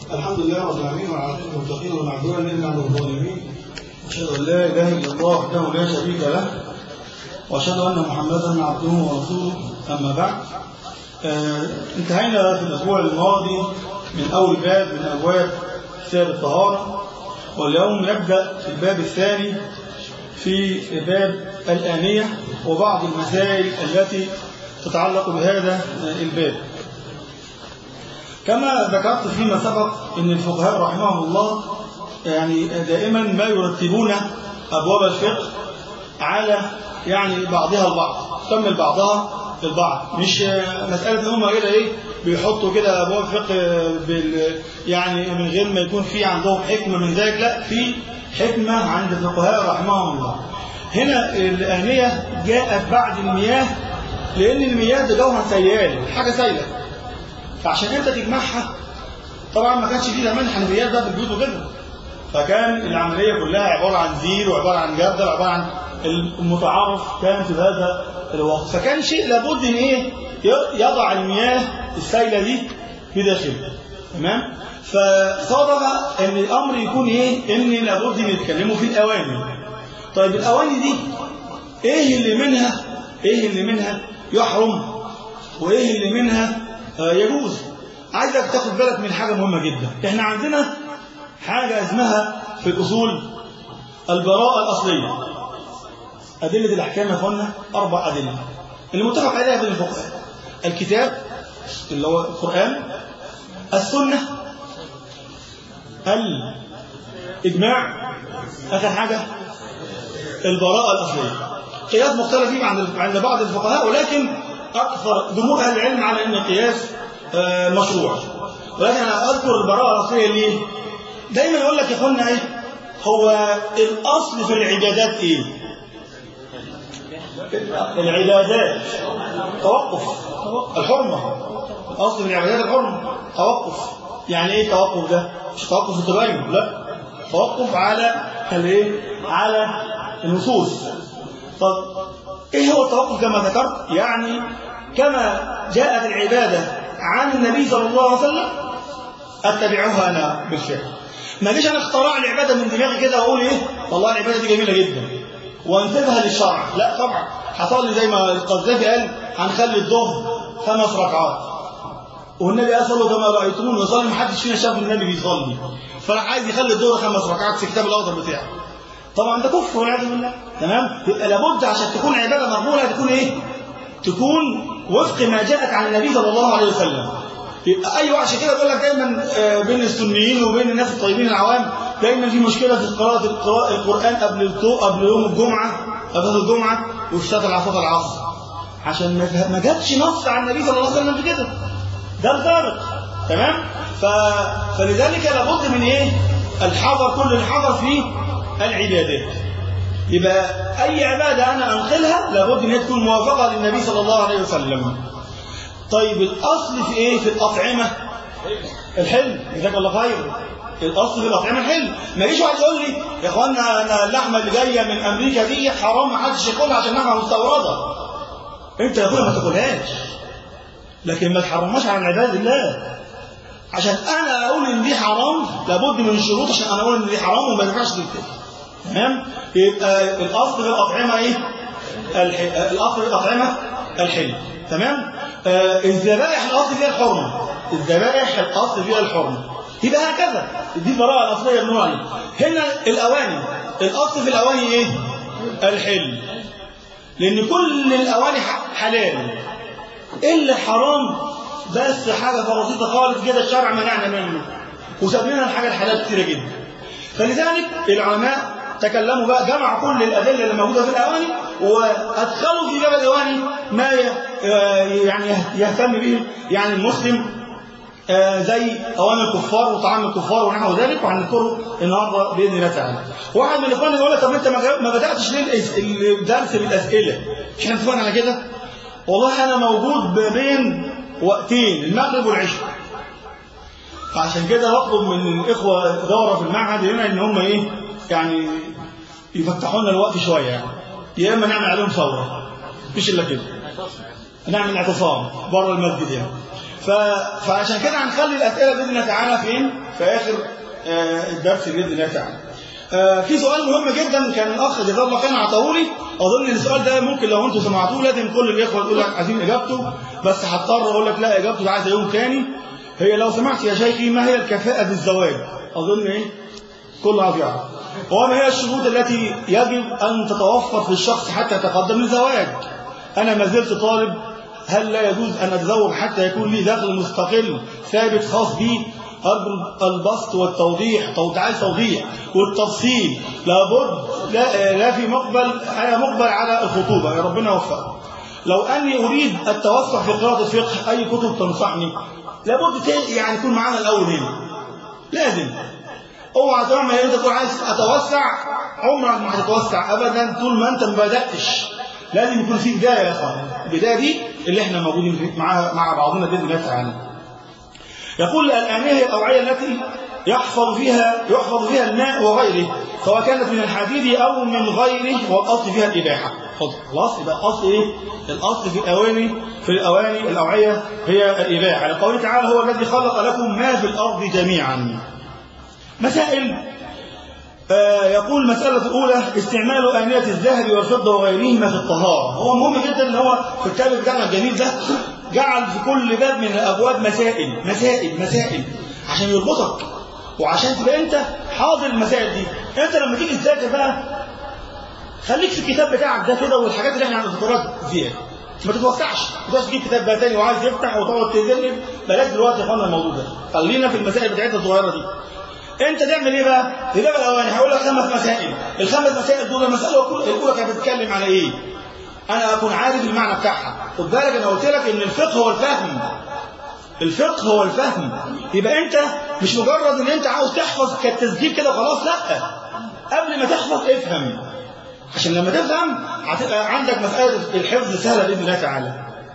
الحمد لله رب العالمين وعلى كل المتقين والمعذورين الا على الظالمين اشهد ان لا اله الا الله وحده لا شريك له واشهد ان محمدا عبده ورسوله اما بعد آه انتهينا في الاسبوع الماضي من اول باب من ابواب كتاب الطهاره واليوم نبدا في الباب الثاني في باب الانيه وبعض المسائل التي تتعلق بهذا الباب كما ذكرت فيما سبق ان الفقهاء رحمهم الله يعني دائما ما يرتبون ابواب الفقه على يعني بعضها البعض تكمل بعضها البعض مش مساله ان هم كده ايه بيحطوا كده ابواب فقه بال يعني من غير ما يكون في عندهم حكمه من ذلك لا في حكمه عند الفقهاء رحمهم الله هنا الآنية جاءت بعد المياه لأن المياه ده جوهر سيال حاجة سايلة فعشان انت تجمعها طبعا ما كانش فيه زمان حنفيات بقى في البيوت وكده فكان العمليه كلها عباره عن زير وعباره عن جردل وعباره عن المتعارف كان في هذا الوقت فكان شيء لابد ان ايه يضع المياه السائله دي في داخله تمام فصادف ان الامر يكون ايه ان لابد ان يتكلموا في الاواني طيب الاواني دي ايه اللي منها ايه اللي منها يحرم وايه اللي منها يجوز عايزك تاخد بالك من حاجة مهمة جدا احنا عندنا حاجة اسمها في الأصول البراءة الأصلية أدلة الأحكام يا اخوانا أربع أدلة اللي متفق عليها بين الفقهاء الكتاب اللي هو القرآن السنة الإجماع آخر حاجة البراءة الأصلية قياس مختلف فيه عند بعض الفقهاء ولكن أكثر جمهور أهل العلم على أن القياس مشروع ولكن أنا أذكر البراءة الأصلية ليه؟ دايما يقول لك يا اخوانا إيه؟ هو الأصل في العبادات إيه؟ العبادات توقف الحرمة الأصل في العبادات الحرمة توقف يعني إيه توقف ده؟ مش توقف التبين لا توقف على الايه؟ على النصوص طب ايه هو التوقف كما ذكرت يعني كما جاءت العبادة عن النبي صلى الله عليه وسلم اتبعها انا بالفعل ما جيش انا اختراع العبادة من دماغي كده واقول ايه والله العبادة دي جميلة جدا وانسبها للشرع لا طبعا حصل لي زي ما القذافي قال هنخلي الظهر خمس ركعات والنبي قال صلوا كما رايتموني يصلي ما حدش فينا شاف النبي بيصلي فراح عايز يخلي الظهر خمس ركعات في كتاب الاخضر بتاعه طبعا ده كفر والعياذ بالله تمام يبقى لابد عشان تكون عباده مقبوله تكون ايه تكون وفق ما جاءت عن النبي صلى الله عليه وسلم يبقى ايوه عشان كده بقول لك دايما بين السنيين وبين الناس الطيبين العوام دايما في مشكله في قراءه القران قبل الطوء قبل يوم الجمعه قبل الجمعه وفي صلاه العصر العصر عشان ما جاتش نص عن النبي صلى الله عليه وسلم في كده ده الفارق تمام ف... فلذلك لابد من ايه الحذر كل الحذر في العبادات يبقى أي عبادة أنا أنقلها لابد أن هي تكون موافقة للنبي صلى الله عليه وسلم طيب الأصل في إيه في الأطعمة الحل جزاك الله خير الأصل في الأطعمة الحل ما يجيش واحد يقول لي يا إخوانا أنا اللحمة اللي جاية من أمريكا دي حرام ما حدش ياكلها عشان لحمة مستوردة أنت يا أخويا ما تاكلهاش لكن ما تحرمهاش عن عباد الله عشان أنا أقول إن دي حرام لابد من شروط عشان أنا أقول إن دي حرام وما ينفعش تكتب تمام يبقى الاصل في الاطعمه ايه الح... الاصل في الاطعمه الحل تمام آه الذبائح الاصل فيها الحرمه الذبائح الاصل فيها الحرمه يبقى هكذا دي البراءه الاصليه من هنا هنا الاواني الاصل في الاواني ايه الحل لان كل الاواني حلال الا حرام بس حاجه بسيطه خالص كده الشرع منعنا منه وساب لنا الحاجه الحلال كتيره جدا فلذلك العلماء تكلموا بقى جمعوا كل الأدلة اللي موجودة في الأواني وأدخلوا في باب الأواني ما يعني يهتم به يعني المسلم زي أواني الكفار وطعام الكفار ونحو ذلك وهنذكره النهارده بإذن الله تعالى. واحد من الإخوان يقول لك طب أنت ما بدأتش ليه الدرس بالأسئلة؟ مش احنا اتفقنا على كده؟ والله أنا موجود بين وقتين المغرب والعشاء. فعشان كده بطلب من الإخوة دورة في المعهد هنا إن هم إيه؟ يعني يفتحوا لنا الوقت شويه يعني يا اما نعمل عليهم ثوره مش الا كده نعمل اعتصام بره المسجد يعني ف... فعشان كده هنخلي الاسئله باذن الله تعالى فين في اخر آه، الدرس باذن الله تعالى آه، في سؤال مهم جدا كان الاخ جزاه الله خيرا عطاهولي اظن ان السؤال ده ممكن لو انتم سمعتوه لازم كل الاخوه يقول لك عايزين اجابته بس هضطر اقول لك لا اجابته ده عايزه يوم تاني هي لو سمحت يا شيخي ما هي الكفاءه بالزواج اظن ايه كل عايز يعرف وما هي الشروط التي يجب ان تتوفر في الشخص حتى يتقدم للزواج انا ما زلت طالب هل لا يجوز ان اتزوج حتى يكون لي دخل مستقل ثابت خاص بي أرجو البسط والتوضيح تو- عايز توضيح والتفصيل لابد لا, لا في مقبل انا مقبل على الخطوبه يا ربنا يوفقك لو اني اريد التوسع في قراءه الفقه اي كتب تنصحني لابد ت- يعني يكون معانا الاول هنا لازم اوعى تعمل انت تقول عايز اتوسع عمرك ما هتتوسع ابدا طول ما انت ما بداتش لازم يكون في بدايه يا اخوان البدايه دي اللي احنا موجودين في- معاها مع بعضنا باذن الله تعالى يقول الآنية هي الأوعية التي يحفظ فيها يحفظ فيها الماء وغيره سواء كانت من الحديد أو من غيره والأصل فيها الإباحة خلاص خلاص يبقى الأصل إيه؟ الأصل في الأواني في الأواني الأوعية هي الإباحة لقوله تعالى هو الذي خلق لكم ما في الأرض جميعا مسائل آه، يقول المسألة الأولى استعمال آنية الذهب والفضة وغيرهما في الطهارة هو مهم جدا ان هو في الكتاب بتاعنا الجميل ده جعل في كل باب من الأبواب مسائل مسائل مسائل عشان يربطك وعشان تبقى أنت حاضر المسائل دي أنت لما تيجي تذاكر بقى خليك في الكتاب بتاعك ده كده والحاجات اللي احنا هنذكرها فيها ما تتوسعش ما تقعدش تجيب كتاب بقى تاني وعايز يفتح وتقعد تذلل بلاش دلوقتي يا اخوانا الموضوع ده خلينا في المسائل بتاعتنا الصغيره دي انت تعمل ايه بقى؟ في الباب الاولاني هقول لك خمس مسائل، الخمس مسائل دول المساله الأولى- الاولى كانت بتتكلم على ايه؟ انا اكون عارف المعنى بتاعها، خد بالك انا قلت لك ان الفقه هو الفهم. الفقه هو الفهم، يبقى انت مش مجرد ان انت عاوز تحفظ كالتسجيل كده وخلاص لا. قبل ما تحفظ افهم. عشان لما تفهم هتبقى عندك مساله الحفظ سهله باذن الله تعالى.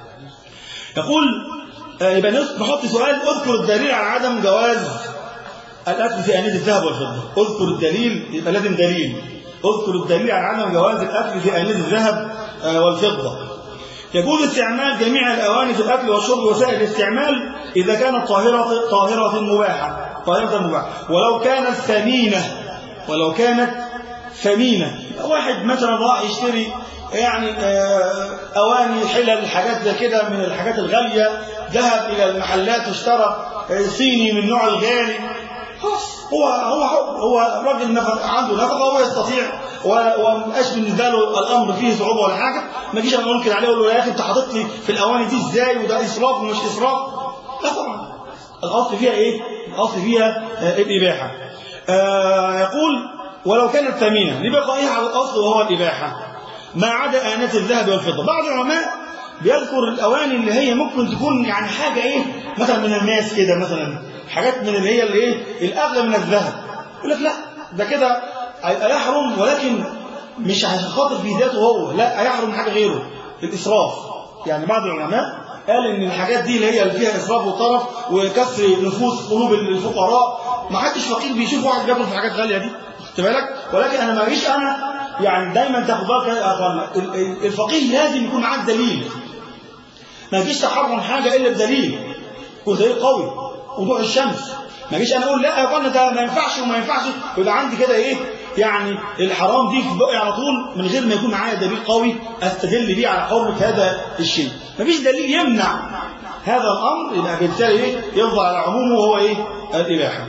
يقول آه، يبقى نحط سؤال اذكر الدليل على عدم جواز الأكل في آنية الذهب والفضة اذكر الدليل يبقى لازم دليل اذكر الدليل على عدم جواز الأكل في آنية الذهب آه، والفضة يجوز استعمال جميع الأواني في الأكل والشرب وسائل الاستعمال إذا كانت طاهرة طاهرة مباحة طاهرة مباحة ولو كانت ثمينة ولو كانت ثمينة واحد مثلا راح يشتري يعني آه، أواني حلل حاجات زي كده من الحاجات الغالية ذهب إلى المحلات واشترى آه، صيني من نوع الغالي خلاص هو هو هو راجل نفق عنده نفقه وهو يستطيع و- ومبقاش بالنسبه له الامر فيه صعوبه ولا حاجه ما اجيش انا انكر عليه واقول له يا اخي انت حاطط لي في الاواني دي ازاي وده اسراف ومش اسراف لا طبعا الاصل فيها ايه؟ الاصل فيها آه، الاباحه آه يقول ولو كانت ثمينه لبقائها على الاصل وهو الاباحه ما عدا آنات الذهب والفضه بعض العلماء بيذكر الاواني اللي هي ممكن تكون يعني حاجه ايه مثلا من الناس كده مثلا حاجات من اللي هي الايه الاغلى من الذهب يقول لك لا ده كده هيبقى يحرم ولكن مش عشان خاطر في ذاته هو لا هيحرم حاجه غيره الاسراف يعني بعض العلماء قال ان الحاجات دي اللي هي اللي فيها اسراف وطرف وكسر نفوس قلوب الفقراء ما حدش فقير بيشوف واحد بياكل في حاجات غاليه دي خدت بالك ولكن انا ما اجيش انا يعني دايما تاخد بالك يا اخوانا ال- ال- الفقيه لازم يكون معاك دليل ما تجيش تحرم حاجه الا بدليل يكون دليل قوي وضوح الشمس ما جيش انا اقول لا يا اخوانا ده ما ينفعش وما ينفعش يبقى عندي كده ايه يعني الحرام دي في بقي على طول من غير ما يكون معايا دليل قوي استدل بيه على حرمه هذا الشيء ما فيش دليل يمنع هذا الامر يبقى بالتالي ايه يفضل على عمومه وهو ايه الاباحه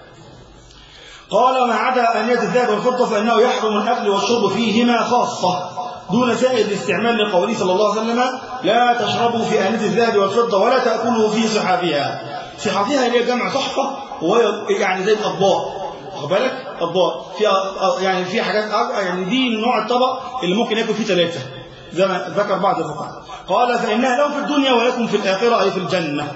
قال ما عدا أنية الذهب والفضة فإنه يحرم الأكل والشرب فيهما خاصة دون سائر الاستعمال لقوله صلى الله عليه وسلم لا تشربوا في آنية الذهب والفضة ولا تأكلوا في صحافها صحافها هي جمع صحفة وهي يعني زي الأطباق واخد بالك أطباق في يعني في حاجات أك- يعني دي نوع الطبق اللي ممكن ياكل فيه ثلاثة زي ما ذكر بعض الفقهاء قال فإنها لهم في الدنيا ولكم في الآخرة أي في الجنة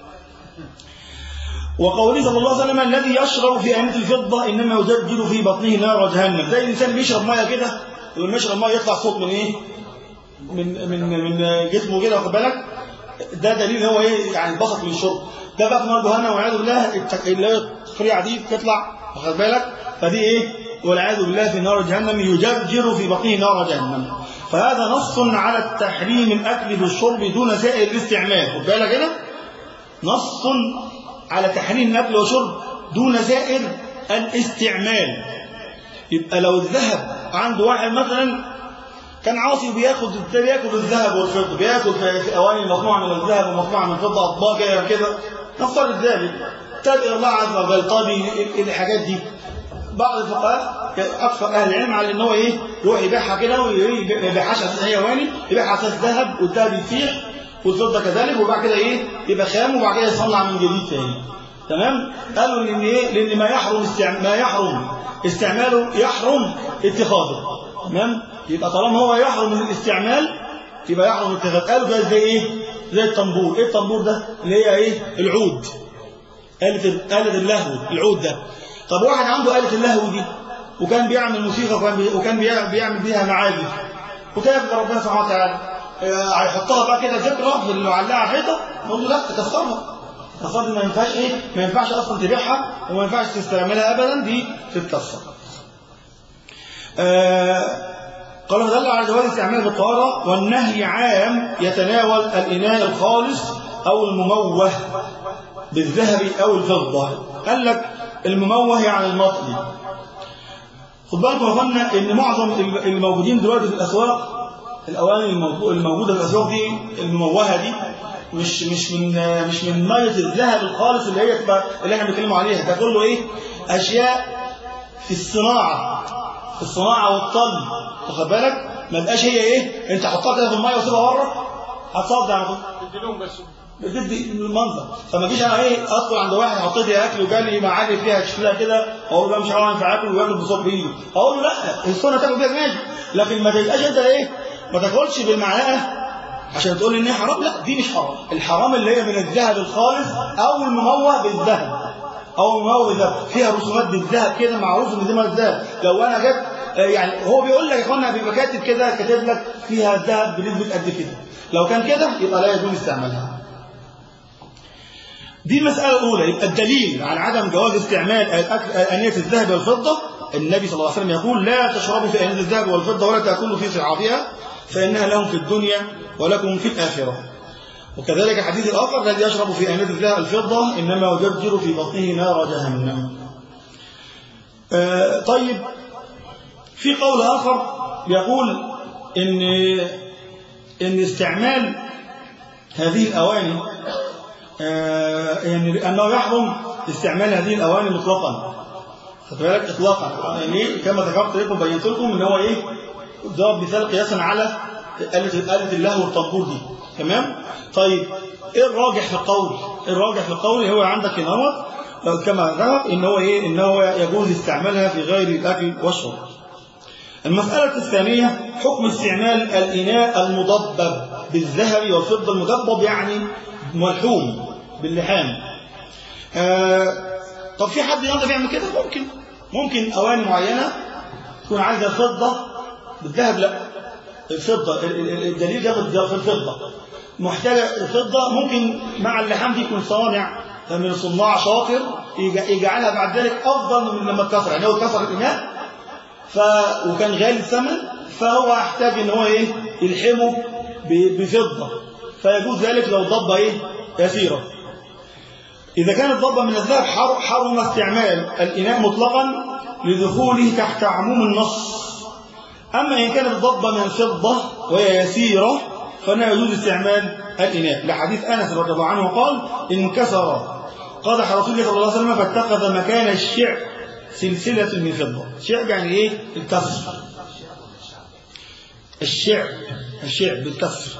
وقوله صلى الله عليه وسلم الذي يشرب في آنية الفضة إنما يجدد في بطنه نار جهنم زي الإنسان بيشرب مية كده ولما يشرب مية يطلع صوت من إيه؟ من من من جسمه كده واخد بالك ده دليل هو إيه يعني اتبسط من الشرب ده بقى في نار جهنم والعياذ بالله التك- اللي هي التقريعة دي تطلع واخد بالك فدي إيه والعياذ بالله في نار جهنم يجرجر في بطنه نار جهنم فهذا نص على التحريم الأكل بالشرب دون سائر الاستعمال خد بالك هنا نص على تحريم الاكل والشرب دون سائر الاستعمال يبقى لو الذهب عند واحد مثلا كان عاصي بياخد بياكل الذهب والفضه بياكل في اواني مصنوعه من الذهب ومصنوعه من الفضه اطباق كده كده نفترض ذلك تابع الله عز وجل طب الحاجات دي بعض الفقهاء اكثر اهل العلم على ان هو ايه يروح يبيعها كده وما يبيعهاش اساس حيواني يبيعها اساس ذهب والذهب يسيح والفضه كذلك وبعد كده ايه يبقى خام وبعد كده يصنع من جديد تاني تمام قالوا لان ايه لان ما يحرم استعمال ما يحرم استعماله يحرم اتخاذه تمام يبقى طالما هو يحرم الاستعمال يبقى يحرم اتخاذه قالوا ده زي ايه زي الطنبور ايه الطنبور ده اللي هي ايه العود آلة آلة اللهو العود ده طب واحد عنده آلة اللهو دي وكان بيعمل موسيقى وكان بي... وكان بيعمل بيها معازف وكيف ربنا سبحانه وتعالى هيحطها بقى كده ذكرى في اللي معلقه على الحيطه نقول له لا تكسرها تكسرها ما ينفعش ايه ما ينفعش اصلا تبيعها وما ينفعش تستعملها ابدا دي تتكسر آه قال فدل على جواز استعمال بالطهاره والنهي عام يتناول الاناء الخالص او المموه بالذهب او الفضه قال لك المموه يعني المطلي خد بالكم يا اخوانا ان معظم الموجودين دلوقتي في الاسواق الاواني الموجوده في الاسواق دي المموهه دي مش مش من مش من ميه الذهب الخالص اللي هي تبقى اللي احنا بنتكلم عليها ده كله ايه اشياء في الصناعه في الصناعه والطل واخد بالك ما تبقاش هي ايه انت حطها كده في الميه وسيبها بره هتصدع على طول بتدي المنظر فما جيش انا ايه ادخل عند واحد حطيت لي اكل وجالي معالي فيها شكلها كده اقول له مش هينفع اكل وياكل بصوت بايده اقول له لا السنه تاكل بيها ماشي لكن ما تبقاش انت ايه ما تاكلش بالمعلقه عشان تقول ان هي حرام لا دي مش حرام الحرام اللي هي من الذهب الخالص او المموه بالذهب او المموه بالذهب فيها رسومات بالذهب كده معروف ان دي من الذهب لو انا جبت يعني هو بيقول لك يا اخوانا بيبقى كاتب كده كاتب لك فيها ذهب بنسبه قد كده لو كان كده يبقى لا يجوز استعمالها دي المسألة الأولى يبقى الدليل على عدم جواز استعمال آنية الذهب والفضة النبي صلى الله عليه وسلم يقول لا تشربوا في آنية الذهب والفضة ولا تأكلوا في صعابها فإنها لهم في الدنيا ولكم في الآخرة وكذلك الحديث الآخر الذي يشرب في آنية الذهب الفضة إنما يجرجر في بطنه نار جهنم آه طيب في قول آخر يقول إن إن استعمال هذه الأواني آه يعني أنه يحرم استعمال هذه الأواني مطلقا خد بالك إطلاقا يعني كما ذكرت لكم بينت لكم إن هو إيه ضرب مثال قياسا على آلة آلة اللهو والطنبور دي تمام طيب إيه الراجح في القول الراجح في القول هو عندك نمط كما ذكر إن هو إيه إن هو يجوز استعمالها في غير الأكل والشرب المسألة الثانية حكم استعمال الإناء المضبب بالذهب والفضة المضبب يعني ملحوم باللحام آه طب في حد يقدر يعمل كده ممكن ممكن أواني معينة تكون عايزة فضة بالذهب لا الفضة الدليل جاب في الفضة محتاجة الفضة ممكن مع اللحام دي يكون صانع من صناع شاطر يجعلها بعد ذلك أفضل من لما اتكسر يعني هو اتكسر الإناء ف... وكان غالي الثمن فهو يحتاج ان هو ايه يلحمه ب... بفضة فيجوز ذلك لو ضبة ايه يسيرة إذا كانت ضبة من الذهب حرم استعمال الإناء مطلقا لدخوله تحت عموم النص أما إن كانت ضبة من الفضة وهي يسيرة فإنها يجوز استعمال الإناء لحديث أنس رضي الله عنه قال انكسر قدح رسول الله صلى الله عليه وسلم فاتخذ مكان الشعب سلسلة من فضة شعب يعني إيه الكسر الشعب الشعب بالكسر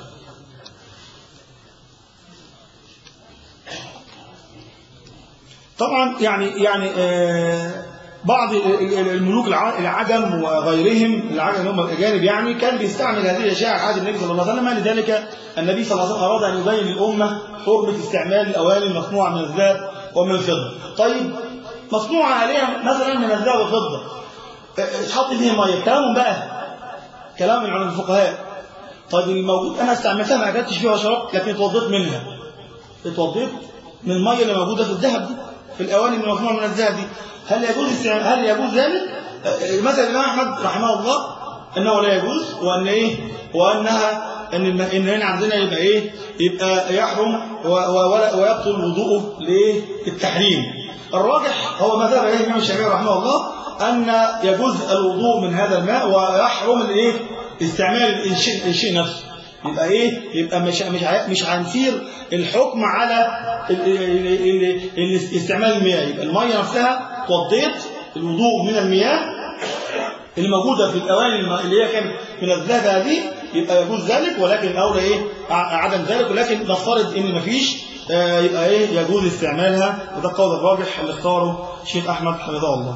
طبعا يعني يعني آه بعض الملوك العجم وغيرهم العجم هم الاجانب يعني كان بيستعمل هذه الاشياء على عهد النبي صلى الله عليه وسلم لذلك النبي صلى الله عليه وسلم اراد ان يبين للامه حرمه استعمال الاواني المصنوعه من الذهب ومن الفضه طيب مصنوعه عليها مثلا من الذهب والفضه اتحط فيها ميه كلام بقى كلام من الفقهاء طيب الموجود انا استعملتها ما اكلتش فيها وشربت لكن اتوضيت منها اتوضيت من الميه اللي موجوده في الذهب دي في الاواني المصنوعه من الذهب دي هل يجوز هل يجوز ذلك مثلا الامام احمد رحمه الله انه لا يجوز وان ايه وانها ان الم- ان هنا عندنا يبقى ايه يبقى يحرم و- و- ولا- ويبطل وضوءه للتحريم الراجح هو ما ذهب اليه الامام الشافعي رحمه الله ان يجوز الوضوء من هذا الماء ويحرم الايه استعمال الشيء الشيء نفسه يبقى ايه يبقى مش مش ع- مش هنسير الحكم على ال- ال- ال- ال- استعمال المياه يبقى الميه نفسها توضيت الوضوء من المياه اللي موجوده في الاواني الم- اللي هي كانت من الذهب هذه يبقى يجوز ذلك ولكن الاولى ايه ع- عدم ذلك ولكن نفترض ان مفيش آه، يبقى ايه يجوز استعمالها وده القول الراجح اللي اختاره الشيخ احمد حفظه الله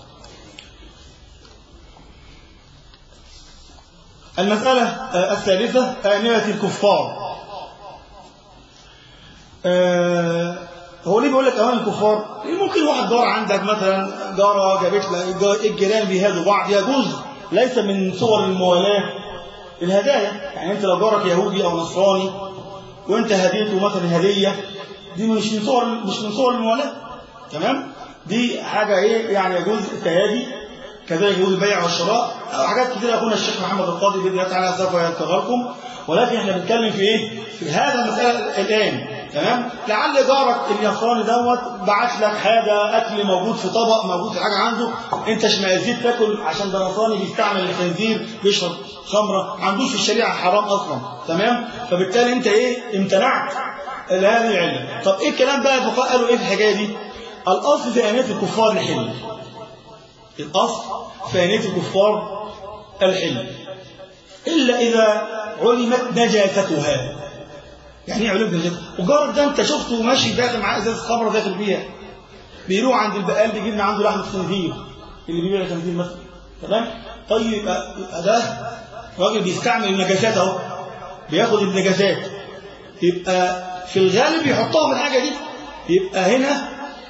المسألة آه، الثالثة آنية الكفار آه، هو ليه بيقول لك أوان الكفار؟ ليه ممكن واحد جار عندك مثلا جارة جابت لك جا- الجيران بيهادوا بعض يجوز ليس من صور الموالاة الهدايا يعني أنت لو جارك يهودي أو نصراني وأنت هديته مثلا هدية دي مش من صور مش من صور الموالاة تمام؟ دي حاجة إيه يعني يجوز التهادي كذلك يجوز البيع والشراء أو حاجات كتير أخونا الشيخ محمد القاضي بإذن الله تعالى سوف يذكرها لكم ولكن احنا بنتكلم في ايه؟ في هذا المسألة الآن تمام؟ لعل جارك اليسراني دوت بعت لك حاجة أكل موجود في طبق موجود في حاجة عنده أنت اشمئزيت تاكل عشان ده نصراني بيستعمل الخنزير بيشرب خمرة ما عندوش في الشريعة حرام أصلا تمام؟ فبالتالي أنت إيه؟ امتنعت لهذه العلة طب إيه الكلام بقى الفقهاء قالوا إيه في الحكاية دي؟ الأصل في آنية الكفار الحل الأصل في آنية الكفار الحل إلا إذا علمت نجاستها يعني ايه علمت نجاستها وجارك ده أنت شفته ماشي داخل معاه إزازة خمرة داخل بيها بيروح عند البقال بيجيب من عنده لحمة خنزير اللي بيبيع الخنزير مثلا تمام طيب يبقى يبقى ده راجل بيستعمل النجاسات أهو بياخد النجاسات يبقى في الغالب يحطها في الحاجة دي يبقى هنا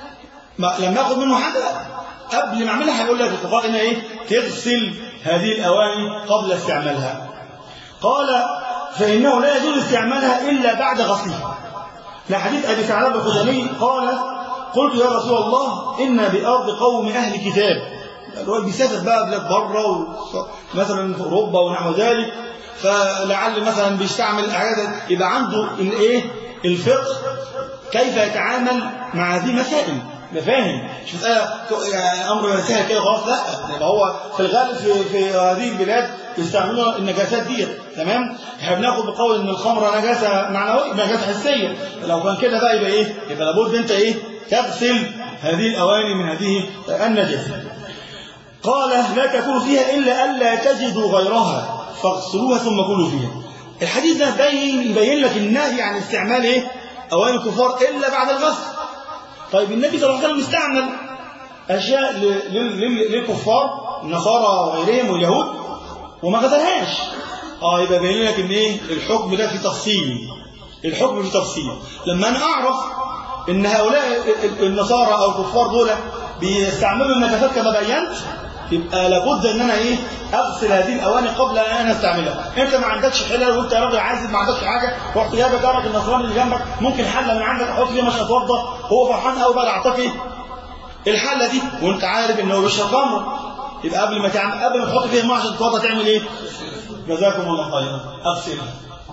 ما لما اخد منه حاجه قبل ما اعملها هيقول لك الاتفاق هنا ايه تغسل هذه الاواني قبل استعمالها قال فانه لا يجوز استعمالها الا بعد غسلها لحديث ابي ثعلبه الخزامي قال قلت يا رسول الله ان بارض قوم اهل كتاب الراجل بيسافر بقى بلاد بره و... مثلا في اوروبا ونحو ذلك فلعل مثلا بيستعمل حاجات يبقى عنده الايه الفقه كيف يتعامل مع هذه المسائل ده فاهم مش مسألة يعني أمر سهل كده خلاص لا يبقى هو في الغالب في, في هذه البلاد يستعملون النجاسات ديت تمام احنا بناخد بقول ان الخمره نجاسه معنويه نجاسه حسيه لو كان كده بقى يبقى ايه يبقى لابد انت ايه تغسل هذه الاواني من هذه النجاسه قال لا تكون فيها الا الا تجدوا غيرها فاغسلوها ثم كلوا فيها الحديث ده باين يبين لك النهي عن استعمال ايه اواني الكفار الا بعد الغسل طيب النبي صلى الله عليه وسلم استعمل اشياء ل- لل- لل- للكفار النصارى وغيرهم واليهود وما غسلهاش اه يبقى باين لك ان ايه الحكم ده في تفصيل الحكم في تفصيل لما انا اعرف ان هؤلاء ال- ال- النصارى او الكفار دول بيستعملوا النجاسات كما بينت يبقى لابد ان انا ايه اغسل هذه الاواني قبل ان انا استعملها انت ما عندكش حلال وانت يا راجل عازب ما عندكش حاجه رحت جايب جارك النصراني اللي جنبك ممكن حله من عندك احط فيها مش اتوضى هو فرحان قوي بقى اعطاك الحله دي وانت عارف ان هو بيشرب خمر يبقى قبل ما تعمل قبل ما تحط فيها الماء عشان تتوضى تعمل ايه؟ جزاكم الله خيرا اغسلها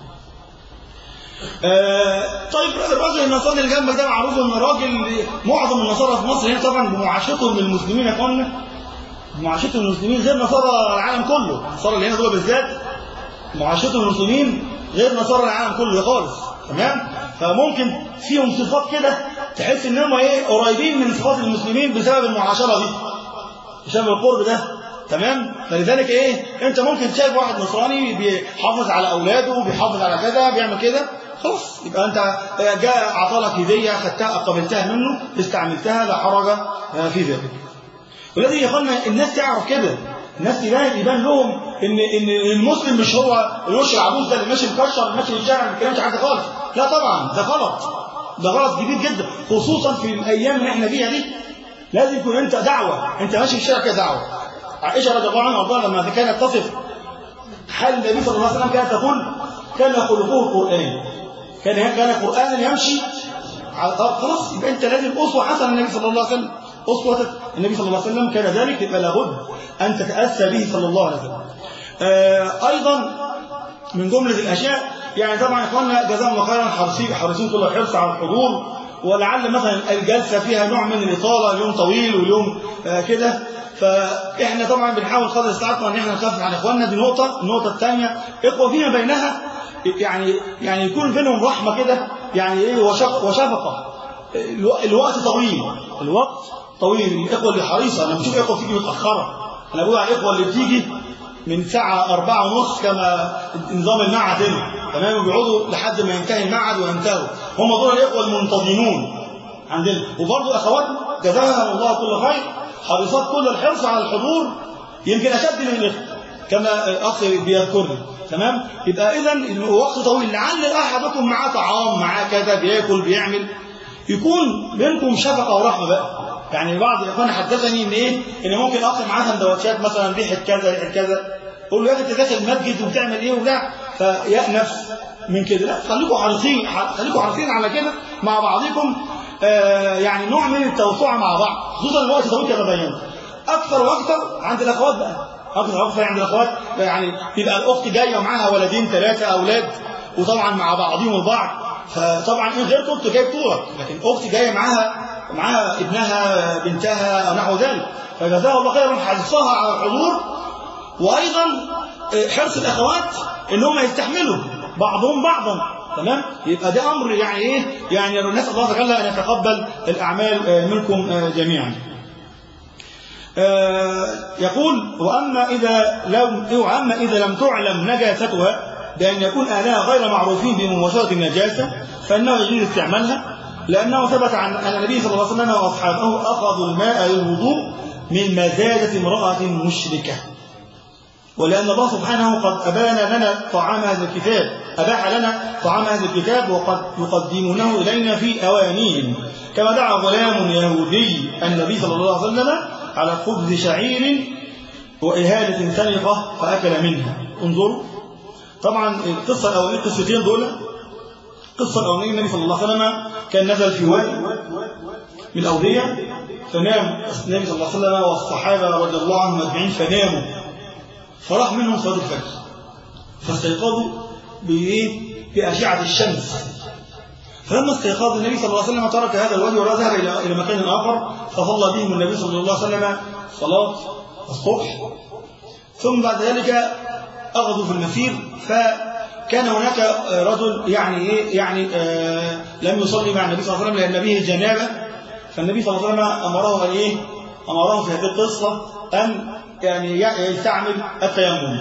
آه طيب الراجل النصراني اللي جنبك ده معروف ان راجل معظم النصارى في مصر هنا طبعا بمعاشرتهم للمسلمين يا اخوانا معاشرتهم للمسلمين غير نصارى العالم كله النصارى اللي هنا دول بالذات معاشرتهم للمسلمين غير نصارى العالم كله خالص تمام فممكن فيهم صفات كده تحس ان هم ايه قريبين من صفات المسلمين بسبب المعاشره دي بسبب القرب ده تمام فلذلك ايه انت ممكن شايف واحد نصراني بيحافظ على اولاده بيحافظ على كذا بيعمل كده خلاص يبقى انت جاء اعطالك هديه خدتها قبلتها منه استعملتها لا حرج في ذلك ولازم يا اخوانا الناس تعرف كده الناس يبان يبان لهم ان ان المسلم مش هو الوش العبوس ده اللي ماشي مكشر ماشي في الشارع ما بيتكلمش حاجه خالص لا طبعا ده غلط ده غلط كبير جدا خصوصا في الايام اللي احنا فيها دي لازم يكون انت دعوه انت ماشي في الشارع كده دعوه عائشه رضي الله عنها وارضاها لما كانت تصف حال النبي صلى الله عليه وسلم كانت تقول كان خلقه القران كان كان قرانا يمشي على خلاص يبقى انت لازم اسوه حسنه النبي صلى الله عليه وسلم أسوة النبي صلى الله عليه وسلم كان ذلك يبقى لابد أن تتأسى به صلى الله عليه وسلم آه أيضا من جملة الأشياء يعني طبعا إخواننا جزاهم الله خيرا حريصين حريصين كل الحرص على الحضور ولعل مثلا الجلسة فيها نوع من الإطالة اليوم طويل واليوم آه كده فإحنا طبعا بنحاول قدر استطاعتنا إن إحنا نخفف عن إخواننا دي نقطة النقطة الثانية إخوة فيما بينها يعني يعني يكون بينهم رحمة كده يعني إيه وشق وشفقة الوقت طويل الوقت طويل الإخوة اللي حريصة أنا بشوف إخوة بتيجي متأخرة أنا بقول على الإخوة اللي بتيجي من ساعة أربعة ونص كما نظام المعهد هنا تمام بيقعدوا لحد ما ينتهي المعهد وينتهوا هم دول الإخوة المنتظمون عندنا وبرضه أخواتنا جزاهم الله كل خير حريصات كل الحرص على الحضور يمكن أشد من الإخوة كما الأخ بيذكرني تمام يبقى إذا الوقت طويل لعل أحدكم معاه طعام معاه كذا بياكل بيعمل يكون بينكم شفقة ورحمة بقى يعني بعض الاخوان حدثني ان ايه ان ممكن اخر معاه سندوتشات مثلا ريحه كذا ريحه كذا قول له يا اخي انت داخل المسجد وبتعمل ايه وبتاع فيأنف من كده لا خليكم حريصين خليكم حريصين على كده مع بعضكم آه يعني نوع من التوسع مع بعض خصوصا الوقت طويل كما بينت اكثر واكثر عند الاخوات بقى اكثر واكثر عند الاخوات يعني يبقى الاخت جايه ومعاها ولدين ثلاثه اولاد وطبعا مع بعضهم البعض فطبعا ان غير كنت جايب طولك لكن اختي جايه معاها معاها ابنها بنتها او نحو ذلك فجزاها الله خيرا حرصها على الحضور وايضا حرص الاخوات ان هم يستحملوا بعضهم بعضا تمام يبقى ده امر يعني ايه يعني نسال الله تعالى ان يتقبل الاعمال منكم جميعا يقول واما اذا لم واما اذا لم تعلم نجاستها بان يكون اهلها غير معروفين بمباشره النجاسه فانه يجوز استعمالها لأنه ثبت عن أن النبي صلى الله عليه وسلم وأصحابه أخذوا الماء للوضوء من مزاجة امرأة مشركة ولأن الله سبحانه قد أبان لنا طعام هذا الكتاب أباح لنا طعام هذا الكتاب وقد يقدمونه إلينا في أوانيهم كما دعا غلام يهودي النبي صلى الله عليه وسلم على خبز شعير وإهالة سنقة فأكل منها انظروا طبعا القصة الأولية القصتين دول قصة الأولانية النبي صلى الله عليه وسلم كان نزل في وادي من الأودية فنام النبي صلى الله عليه وسلم والصحابة رضي الله عنهم أجمعين فناموا فراح منهم صلاة الفجر فاستيقظوا بإيه؟ بأشعة الشمس فلما استيقظ النبي صلى الله عليه وسلم ترك هذا الوادي وذهب إلى إلى مكان آخر فصلى بهم النبي صلى الله عليه وسلم صلاة الصبح ثم بعد ذلك أخذوا في المسير ف كان هناك رجل يعني ايه يعني آه لم يصلي مع النبي صلى الله عليه وسلم لان به جنابه فالنبي صلى الله عليه وسلم امره ان ايه امره في هذه القصه ان يعني يستعمل التيمم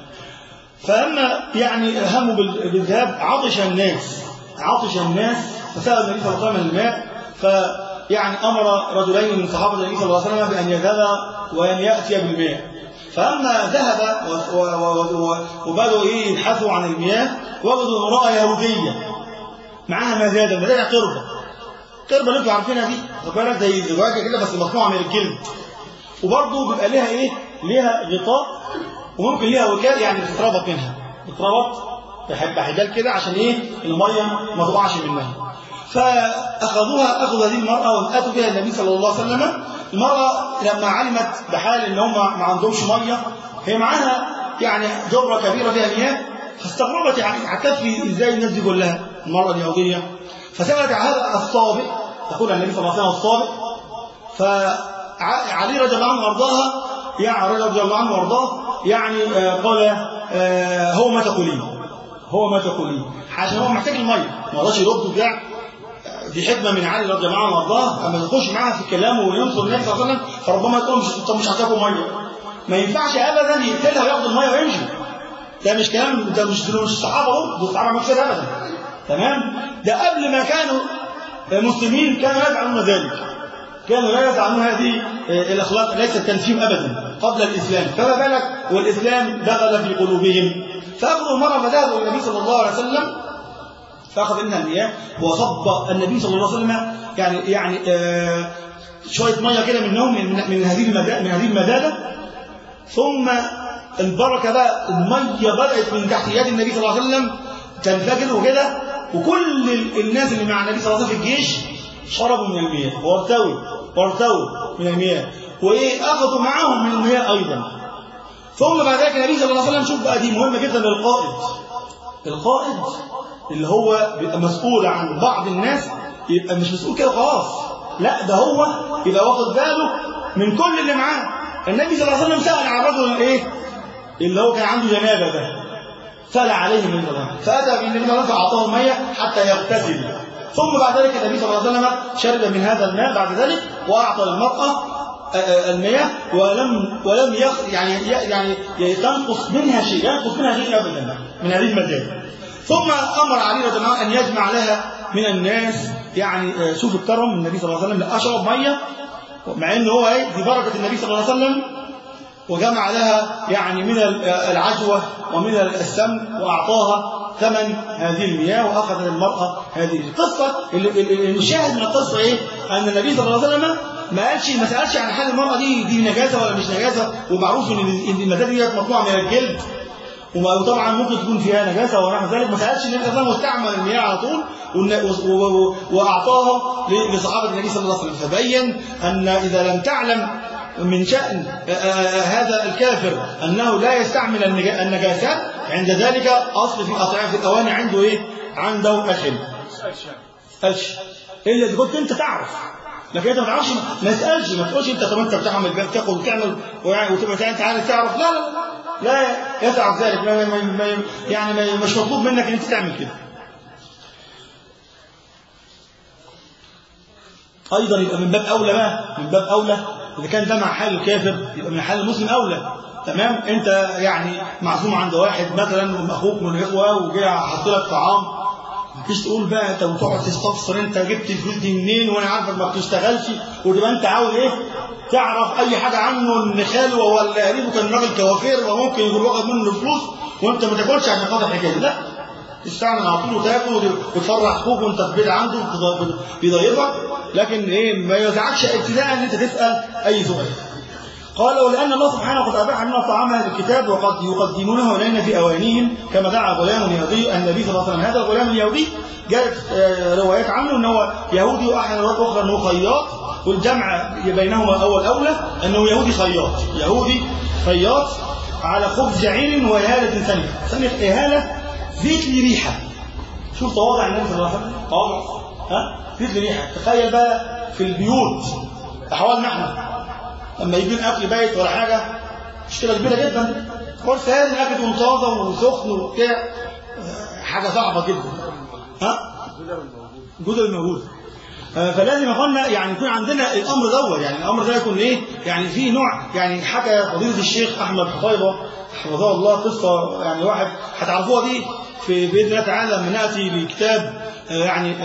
فلما يعني هموا بالذهاب عطش الناس عطش الناس فسال النبي صلى الله عليه وسلم الماء فيعني امر رجلين من صحابه النبي صلى الله عليه وسلم بان يذهبا وان ياتيا بالماء فأما ذهب وبدأوا إيه يبحثوا عن المياه وجدوا امرأة يهودية معاها مزادة مزادة قربة قربة اللي انتوا عارفينها دي خد بالك زي زجاجة كده بس مصنوعة من الجلد وبرضه بيبقى ليها إيه؟ ليها غطاء وممكن ليها وكال يعني بتتربط منها بتتربط بحجال كده عشان إيه؟ المية ما تقعش منها فأخذوها أخذوا هذه المرأة وأتوا بها النبي صلى الله عليه وسلم المرأة لما علمت بحال ان هم ما عندهمش ميه هي معاها يعني جرة كبيرة فيها مياه فاستغربت يعني هتكفي ازاي الناس دي كلها المرأة اليهودية فسألت هذا الصابئ تقول النبي صلى الله عليه وسلم الصابئ فعلي رضي الله عنه وارضاها يعني رضي الله عنه وارضاه يعني آه قال آه هو ما تقولين هو ما تقولين عشان هو محتاج الميه ما رضاش يرد بتاع دي حكمه من علي رضي الله عنه وارضاه اما يخش معاها في الكلام وينصر النبي صلى الله عليه وسلم فربما تقول مش طب مش هتاكل ميه ما ينفعش ابدا يقتلها وياخد الميه ويمشي ده مش كلام ده مش مش الصحابه دول دول الصحابه مش كده ابدا تمام ده قبل ما كانوا مسلمين كانوا يفعلون ذلك كانوا لا يفعلون هذه الاخلاق ليست تنفيهم ابدا قبل الاسلام فما بالك والاسلام دخل في قلوبهم فاخذوا المراه فذهبوا الى النبي صلى الله عليه وسلم فاخذ منها المياه وصب النبي صلى الله عليه وسلم يعني يعني آه شويه ميه كده منهم من, من هذه من هذه المداده ثم البركه بقى الميه بدات من تحت يد النبي صلى الله عليه وسلم تنفجر وكده وكل الناس اللي مع النبي صلى الله عليه وسلم في الجيش شربوا من المياه وارتووا وارتووا من المياه وايه اخذوا معاهم من المياه ايضا ثم بعد ذلك النبي صلى الله عليه وسلم شوف بقى دي مهمه جدا للقائد القائد اللي هو بيبقى مسؤول عن بعض الناس يبقى مش مسؤول كده خلاص لا ده هو يبقى واخد باله من كل اللي معاه النبي صلى الله عليه وسلم سأل عن الرجل الايه اللي هو كان عنده جنابه ده سأل عليه من الله فأتى بالنبي صلى الله عليه وسلم فأعطاه المية حتى يغتسل ثم بعد ذلك النبي صلى الله عليه وسلم شرب من هذا الماء بعد ذلك وأعطى للمرأة المياه ولم ولم يخ يعني يعني تنقص منها شيء ينقص منها شيء ابدا من هذه المزايا ثم امر علي رضي الله عنه ان يجمع لها من الناس يعني شوف الكرم النبي صلى الله عليه وسلم اشرب ميه مع ان هو ايه دي بركه النبي صلى الله عليه وسلم وجمع لها يعني من العجوه ومن السمن واعطاها ثمن هذه المياه واخذت المراه هذه القصه المشاهد من القصه ايه؟ ان النبي صلى الله عليه وسلم ما قالش ما سالش عن حال المراه دي دي نجاسه ولا مش نجاسه ومعروف ان ان المزاد دي مطلوعه من الجلد وطبعا ممكن تكون فيها نجاسه ونحو ذلك ما سالش النبي صلى الله عليه وسلم واستعمل المياه على طول واعطاها لصحابه النبي صلى الله عليه وسلم فبين ان اذا لم تعلم من شأن هذا الكافر أنه لا يستعمل النجاسات عند ذلك أصل في أطعمة في الأواني عنده إيه؟ عنده الحل قالش إلا إذا كنت أنت تعرف لكن أنت ما تعرفش ما تسألش ما تقولش أنت طب أنت بتعمل بتاخد وتعمل وتبقى أنت عارف تعرف لا لا لا لا يفعل ذلك ما ما ما يعني ما مش مطلوب منك أن أنت تعمل كده أيضا يبقى من باب أولى بقى من باب أولى إذا كان ده مع حال الكافر يبقى من حال المسلم أولى تمام أنت يعني معزوم عند واحد مثلا أخوك من الإخوة وجاي حط لك طعام ما تجيش تقول بقى أنت وتقعد تستفسر أنت جبت الفلوس دي منين وأنا عارفك ما بتشتغلش وتبقى أنت عاوز إيه تعرف أي حاجة عنه إن خاله ولا قريبه كان راجل كوافير وممكن يكون واخد منه الفلوس وأنت ما تاكلش عشان خاطر الحكاية لا تستعمل على طول وتاكل وتفرح اخوك وانت في بيت عنده بيضيفك لكن ايه ما يزعجش ابتداء ان انت تسال اي سؤال قال ولان الله سبحانه قد اباح لنا طعام اهل الكتاب وقد يقدمونه الينا في اوانيهم كما دعا غلام يهودي النبي صلى الله عليه وسلم هذا الغلام اليهودي جاءت روايات عنه ان هو يهودي واحد روايات اخرى انه خياط والجمع بينهما اول اولى انه يهودي خياط يهودي خياط على خبز شعير واهاله ثانيه ثانيه اهاله زيت لي ريحه شوف تواضع النبي صلى الله عليه وسلم تواضع ها زيت لي ريحه تخيل بقى في البيوت احوالنا احنا لما يجي اكل بايت ولا حاجه مشكله كبيره جدا كورس هذا الاكل وطازه وسخن وبتاع حاجه صعبه جدا ها الجزء الموجود فلازم يا اخوانا يعني يكون عندنا الامر دوت يعني الامر ده يكون ايه يعني في نوع يعني حكى فضيله الشيخ احمد حفيظه حفظه الله قصه يعني واحد هتعرفوها دي في باذن الله تعالى لما ناتي بكتاب يعني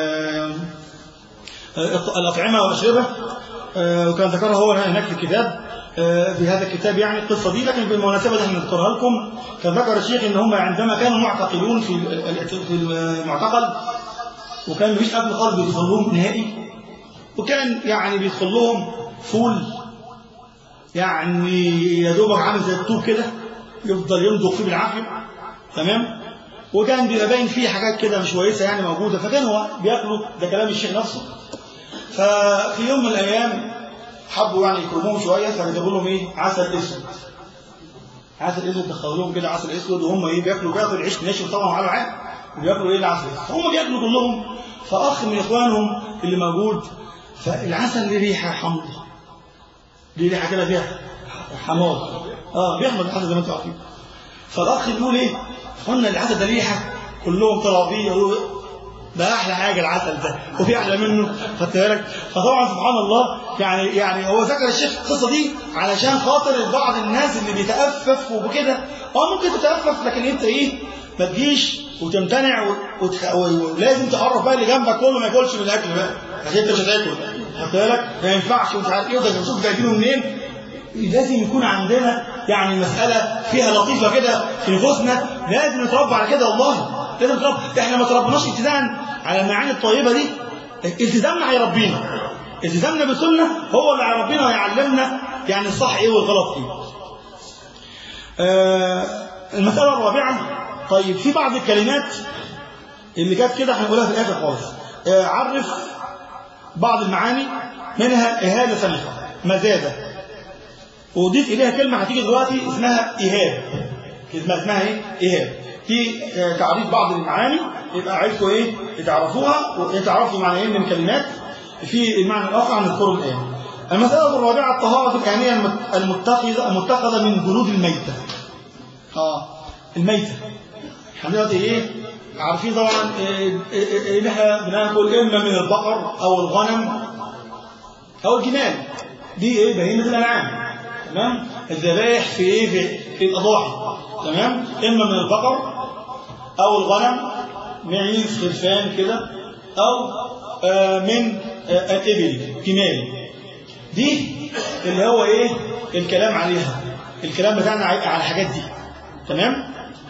الاطعمه والاشربه وكان ذكرها هو هناك في الكتاب في هذا الكتاب يعني القصه دي لكن بالمناسبه احنا نذكرها لكم كان ذكر الشيخ ان هم عندما كانوا معتقلون في في المعتقل وكان مفيش اكل خالص بيدخل لهم نهائي وكان يعني بيدخل لهم فول يعني يا دوبك عامل زي الطوب كده يفضل يمضغ فيه بالعافيه تمام وكان بيبقى باين فيه حاجات كده مش كويسه يعني موجوده فكانوا بياكلوا ده كلام الشيخ نفسه ففي يوم من الايام حبوا يعني يكرموهم شويه فجابوا لهم ايه عسل اسود عسل اسود دخلوا لهم كده عسل اسود وهم ايه بياكلوا بياكلوا العيش ناشف طبعا على عين وبياكلوا ايه العسل هم بياكلوا كلهم فاخ من اخوانهم اللي موجود فالعسل ليه ريحه حمضه ليه ريحه كده فيها حماض اه بيحمض العسل زي ما انتم عارفين فالاخ بيقول ايه قلنا العسل ده ريحه كلهم طلعوا فيه يقولوا ده احلى حاجه العسل ده وفي احلى منه خدت بالك فطبعا سبحان الله يعني يعني هو ذكر الشيخ القصه دي علشان خاطر بعض الناس اللي بيتأفف وبكده اه ممكن تتأفف لكن انت ايه ما تجيش وتمتنع وتخ... ولازم تعرف بقى اللي جنبك كله ما ياكلش من الاكل بقى عشان انت مش هتاكل خدت بالك ما ينفعش ومش عارف ايه وده نشوف جايبينه منين لازم يكون عندنا يعني مسألة فيها لطيفة كده في نفوسنا لازم نتربى على كده والله لازم نتربى احنا ما تربناش ابتداء على المعاني الطيبة دي التزامنا هيربينا التزامنا بالسنة هو اللي هيربينا ويعلمنا يعني الصح ايه والغلط ايه آه المسألة الرابعة طيب في بعض الكلمات اللي جت كده هنقولها في الآخر خالص آه عرف بعض المعاني منها إهالة سمحة مزادة وأضيف إليها كلمة هتيجي دلوقتي اسمها إهاب كلمة اسمها ايه ايهاب في آه، تعريف بعض المعاني يبقى عايزكم ايه تعرفوها وتعرفوا معنى ايه من الكلمات في المعنى الاخر هنذكره الان المسألة الرابعة الطهارة الآنية المت- المتخذة المتخذة من جلود الميتة اه الميتة احنا دلوقتي ايه عارفين طبعا إيه إيه إيه ان احنا بناكل اما من البقر او الغنم او الجمال دي ايه بهيمة الانعام تمام الذبائح في ايه في, في الاضاحي تمام اما من البقر او الغنم معيز خرفان كده او آه من آه الابل جمال دي اللي هو ايه الكلام عليها الكلام بتاعنا على على الحاجات دي تمام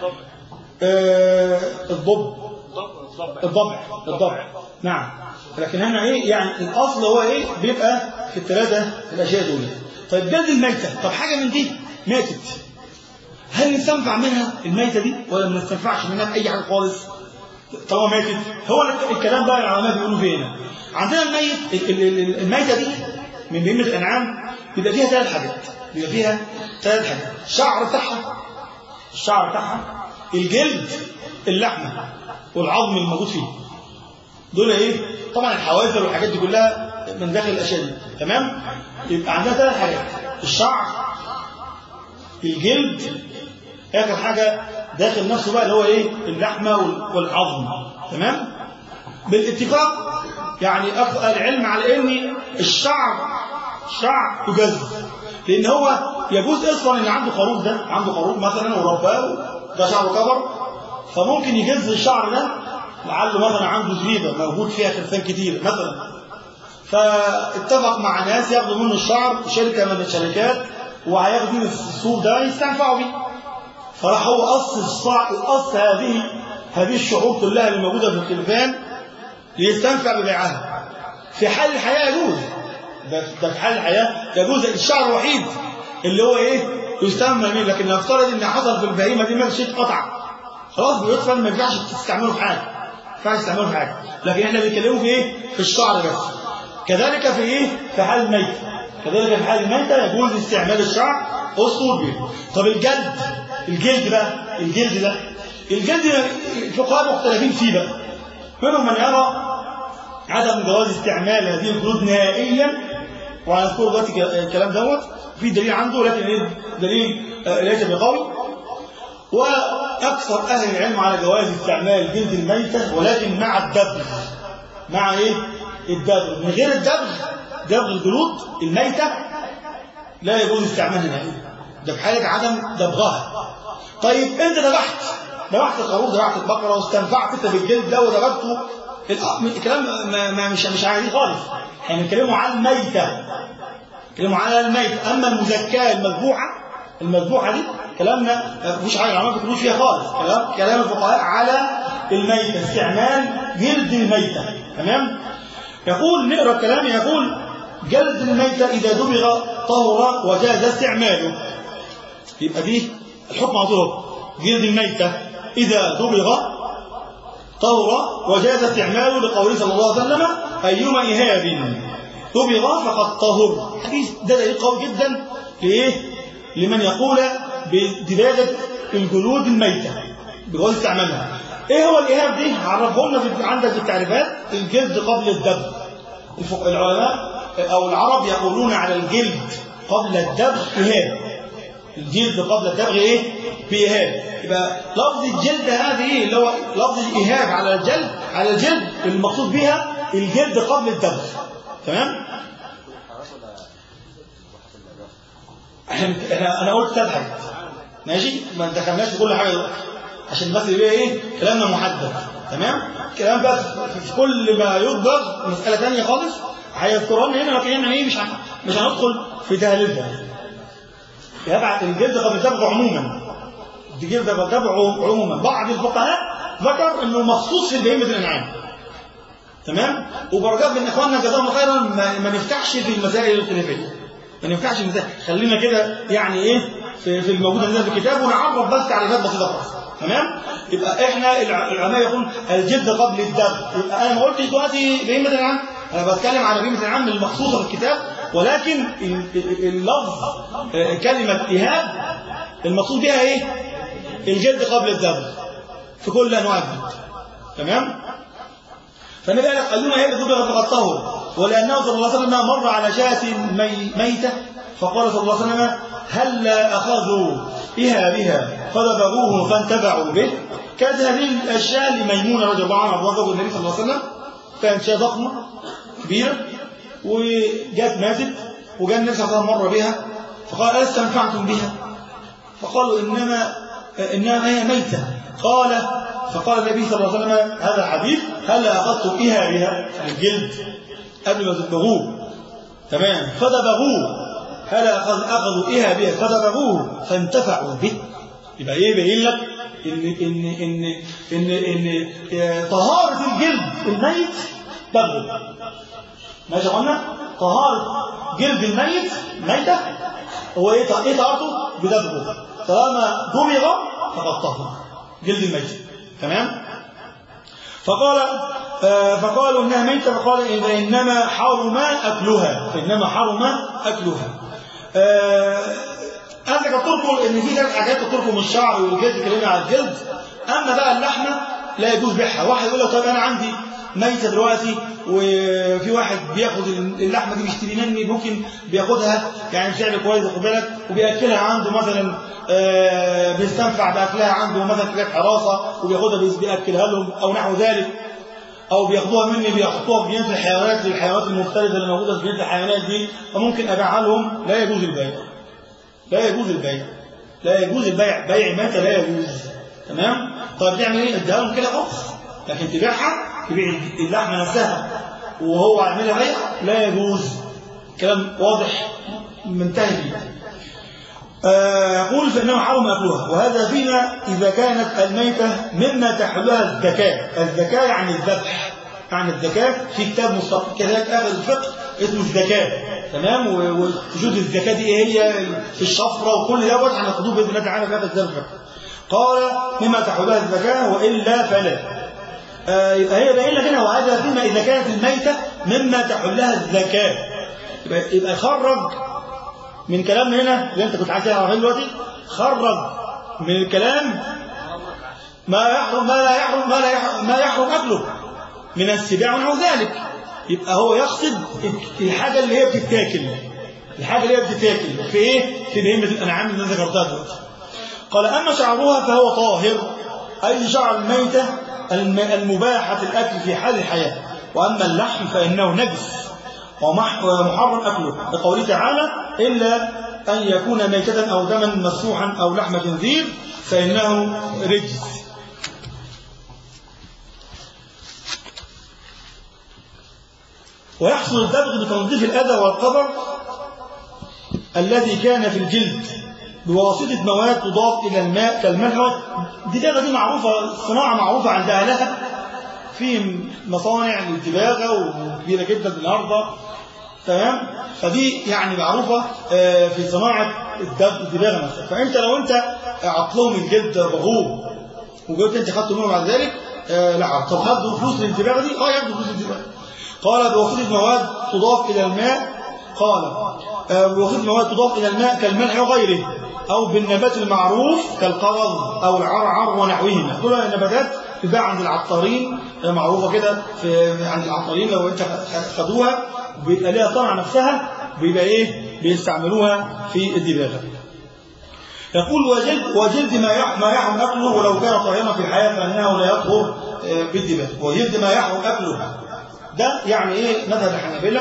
آه الضب الضبع الضبع نعم لكن هنا ايه يعني الاصل هو ايه بيبقى في الثلاثه الاشياء دول طيب جلد الميته طب حاجه من دي ماتت هل نستنفع منها الميته دي ولا ما نستنفعش منها باي حاجه خالص طالما ماتت هو الكلام بقى العلماء بيقولوا فيه هنا عندنا الميت ال- ال- ال- الميته دي من بهيمه الانعام بيبقى فيها ثلاث حاجات بيبقى فيها ثلاث حاجات الشعر بتاعها الشعر بتاعها الجلد اللحمه والعظم الموجود فيه دول ايه طبعا الحوافر والحاجات دي كلها من داخل الاشياء دي تمام يبقى عندنا ثلاث حاجات الشعر الجلد اخر حاجه داخل نفسه بقى اللي هو ايه اللحمه وال- والعظم تمام بالاتفاق يعني أخ- العلم على ان الشعر الشعر يجزز لان هو يجوز اصلا ان عنده خروف ده عنده خروف مثلا ورباه ده شعره كبر فممكن يجز الشعر ده لعله مثلا عنده زريبه موجود فيها خرفان كتير مثلا فاتفق مع ناس ياخدوا منه الشعر شركه من الشركات وهياخدوا الصوف ده يستنفعوا بيه فراح هو قص الصع قص هذه هذه الشعور كلها اللي موجوده في الخلفان ليستنفع ببيعها في حال الحياه يجوز ده ده في حال الحياه يجوز الشعر الوحيد اللي هو ايه يستعمل منه لكن نفترض ان حصل في البهيمه دي ما شيء قطع خلاص بيدفن ما ينفعش تستعمله في حاجه ما ينفعش تستعمله في حاجه لكن احنا بنتكلموا في ايه في الشعر بس كذلك في ايه في حال الميت كذلك في حال الميتة يجوز استعمال الشعر أسطول به طب الجلد الجلد بقى الجلد ده الجلد الفقهاء مختلفين فيه بقى منهم من يرى عدم جواز استعمال هذه الجلود نهائيا وهنذكر دلوقتي الكلام دوت في دليل عنده لكن ايه دليل آه، ليس بقوي واكثر اهل العلم على جواز استعمال جلد الميته ولكن مع الدبغ مع ايه الدبغ من غير الدبغ دبغ الجلود الميته لا يجوز استعمالها نهائيا ده في حاله عدم دبغها طيب انت ذبحت ذبحت الخروف ذبحت البقره واستنفعت انت بالجلد ده وذبحته الأ- الكلام ما ما مش مش عادي خالص احنا بنتكلموا عن الميته بنتكلموا على الميت اما المزكاه المذبوحه المذبوحه دي كلامنا ما فيش حاجه العلماء ما بيتكلموش فيها خالص كلام كلام الفقهاء على الميته استعمال جلد الميته تمام يقول نقرا الكلام يقول جلد الميته اذا دبغ طهر وجاز استعماله يبقى دي الحكم عطوه جلد الميته اذا دبغ طهر وجاز استعماله لقوله صلى الله عليه وسلم ايما اهاب دبغ فقد طهر حديث ده دليل قوي جدا لايه لمن يقول بدباغه الجلود الميته بجواز استعمالها ايه هو الاهاب دي عرفه لنا في عندك في التعريفات الجلد قبل الدبغ الفق- العلماء او العرب يقولون على الجلد قبل الدبغ اهاب الجلد قبل الدبغ ايه بإهاب يبقى لفظ الجلد هذه اللي هو لفظ الإهاب على الجلد على الجلد المقصود بها الجلد قبل الدبغ تمام احنا احنا انا قلت ثلاث حاجات ماشي ما دخلناش في كل حاجه دلوقتي عشان بس يبقى ايه كلامنا محدد تمام كلام بقى في- في كل ما يدبغ مساله ثانيه خالص هيذكرها لنا هنا لكن احنا ايه مش هن- مش هندخل في تهليلها يبعت الجلد قبل الدبغ عموما الجلد قبل الدبغ عموما بعض الفقهاء ذكر انه مخصوص في بهيمه الانعام تمام وبرجاء من اخواننا جزاهم خيرا ما, ما نفتحش في المسائل الخلافيه ما نفتحش المسائل خلينا كده يعني ايه في, في الموجود عندنا في الكتاب ونعرف بس تعريفات بسيطه خالص تمام يبقى احنا الع- العلماء يقول الجلد قبل الدبغ يبقى انا ما قلتش دلوقتي بهيمه الانعام انا بتكلم على بهيمه الانعام المخصوصه في الكتاب ولكن ال- ال- اللفظ آه، كلمه اهاب المقصود بها ايه الجلد قبل الذبح في كل انواع الجلد تمام فالنبي قال ايما هي ذبحت فقد طهر ولانه صلى الله عليه وسلم مر على شاة مي ميته فقال صلى الله عليه وسلم هل اخذوا بها بها فذبحوه فانتفعوا به كانت هذه الشاة لميمونه رضي الله عنها وزوج النبي صلى الله عليه وسلم كانت شاة ضخمه كبيره وجات ماتت وجاء النبي صلى الله عليه وسلم مر بها فقال استنفعتم بها فقالوا انما انما هي ميته قال فقال النبي صلى الله عليه وسلم هذا حديث هل اخذتم بها بها الجلد قبل ما تدبغوه تمام فدبغوه هل أخذ أخذوا إيها بها فدبغوه فانتفعوا به يبقى إيه يبين لك إن إن إن إن إن طهارة الجلد الميت تبغض ماشي قلنا طهارة جلد الميت ميتة هو إيه إيه طهارته بدبغه طالما دبغ فقد طهر جلد الميت تمام فقال آه فقالوا انها ميته فقال انما حرم اكلها فانما حرم اكلها آه انا ذكرت لكم ان في ثلاث حاجات قلت لكم الشعر والجلد اتكلمنا على الجلد اما بقى اللحمه لا يجوز بيعها واحد يقول لك طيب انا عندي ميته دلوقتي وفي واحد بياخد اللحمه دي بيشتري مني ممكن بياخدها يعني بسعر كويس واخد بالك وبياكلها عنده مثلا آه بيستنفع باكلها عنده مثلا كلاب حراسه وبياخدها بياكلها لهم او نحو ذلك او بياخدوها مني بيحطوها في جنينه الحيوانات للحيوانات المختلفه اللي موجوده في جنينه الحيوانات دي فممكن ابيعها لهم لا يجوز البيع لا يجوز البيع لا يجوز البيع بيع متى لا يجوز تمام طيب تعمل ايه اديها لهم كده خلاص لكن تبيعها تبيع اللحمه نفسها وهو عاملها بيع لا يجوز كلام واضح منتهي فيه يقول فإنه حرم أكلها وهذا فيما إذا كانت الميتة مما تحلها الزكاة الزكاة يعني الذبح يعني الزكاة في كتاب مستقل كذلك أخذ الفقه اسمه الزكاة تمام ووجود الزكاة دي إيه هي في الشفرة وكل دوت هناخدوه بإذن الله تعالى في هذا كتاب الفقه قال مما تحلها الزكاة وإلا فلا آه يبقى هي باين لك هنا وهذا فيما إذا كانت الميتة مما تحلها الزكاة يبقى, يبقى خرج من كلامنا هنا اللي انت كنت عايز تعرفه دلوقتي خرج من الكلام ما يحرم ما لا يحرم ما لا يحرم ما يحرم اكله من السباع ونحو ذلك يبقى هو يقصد الحاجه اللي هي بتتاكل الحاجه اللي هي بتتاكل في ايه في بهيمه الانعام اللي ذكرتها دلوقتي قال اما شعرها فهو طاهر اي شعر الميته المباحه الاكل في حال الحياه واما اللحم فانه نجس ومحرم أكله لقوله تعالى إلا أن يكون ميتة أو دما مسفوحا أو لحم خنزير فإنه رجس ويحصل الدبغ بتنظيف الأذى والقدر الذي كان في الجلد بواسطة مواد تضاف إلى الماء كالملح دي دي معروفة صناعة معروفة عند أهلها في مصانع للدباغة وكبيرة جدا النهارده تمام فدي يعني معروفة في صناعة الدباغة نفسها فأنت لو أنت عطلهم الجلد بغوه وقلت أنت خدت منه بعد ذلك لا طب هدوا فلوس للدباغة دي اه ياخدوا فلوس للدباغة قال بواسطة مواد تضاف إلى الماء قال بواسطة مواد تضاف إلى الماء كالملح وغيره أو بالنبات المعروف كالقرض أو العرعر ونحوهما دول النباتات تباع عند العطارين معروفة كده في عند العطارين لو أنت خدوها بيبقى ليها طلعة نفسها بيبقى ايه بيستعملوها في الدباغة يقول وجلد وجلد ما ما يحرم اكله ولو كان طاهرا في الحياه فانه لا يطهر بالدباغ وجلد ما يحرم اكله ده يعني ايه مذهب الحنابلة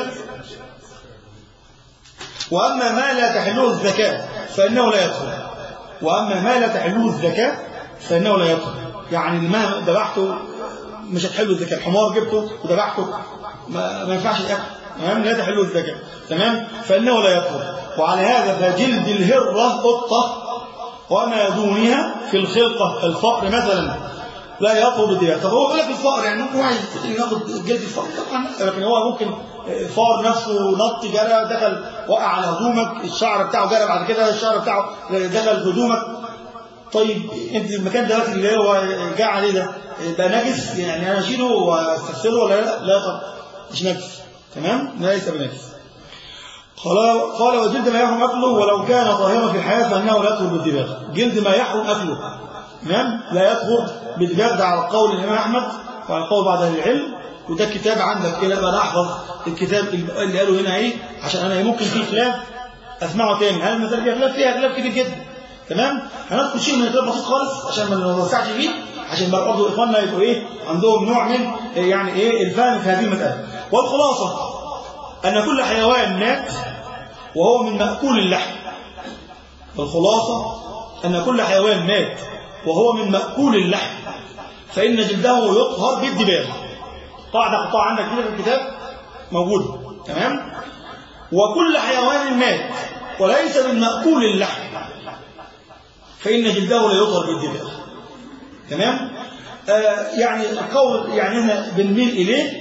واما ما لا تحله الزكاه فانه لا يطهر واما ما لا تحله الزكاه فانه لا يطهر يعني ما ذبحته مش هتحله الزكاه الحمار جبته وذبحته ما, ما ينفعش الاكل تمام لا تحل الزكاة تمام فإنه لا يطهر وعلى هذا فجلد الهرة قطة وما دونها في الخلقة الفقر مثلا لا يطهر بالدباغ طب هو يقول لك الفقر يعني ممكن واحد ياخد جلد الفقر طبعا لكن هو ممكن فار نفسه نط جرى دخل وقع على هدومك الشعر بتاعه جرى بعد كده الشعر بتاعه دخل في هدومك طيب انت المكان دلوقتي اللي هو جاء عليه ده ده نجس يعني انا اشيله واستغسله ولا لا؟ لا طب مش نجس تمام ليس بنجس قال قال وجلد ما يحرم أكله ولو كان طاهرا في الحياة فإنه لا يطهر بالدباغ جلد ما يحرم أكله تمام لا يطهر بالدباغ ده على قول الإمام أحمد وعلى قول بعض أهل العلم وده كتاب عندك كده بقى نحفظ الكتاب اللي قالوا هنا ايه عشان انا ممكن في خلاف اسمعه تاني هل المسألة فيها خلاف فيها خلاف كبير جدا تمام هنذكر شيء من الخلاف بسيط خالص عشان ما نوسعش فيه عشان برضه اخواننا يبقوا ايه عندهم نوع من يعني ايه الفهم في هذه المسألة والخلاصة ان كل حيوان مات وهو من مأكول اللحم والخلاصة ان كل حيوان مات وهو من مأكول اللحم فإن جلده يطهر بالدباغ قاعدة قطاع عندك كده في الكتاب موجودة تمام وكل حيوان مات وليس من مأكول اللحم فإن جلده لا يطهر بالدباغ تمام آه يعني القول يعني احنا بنميل إليه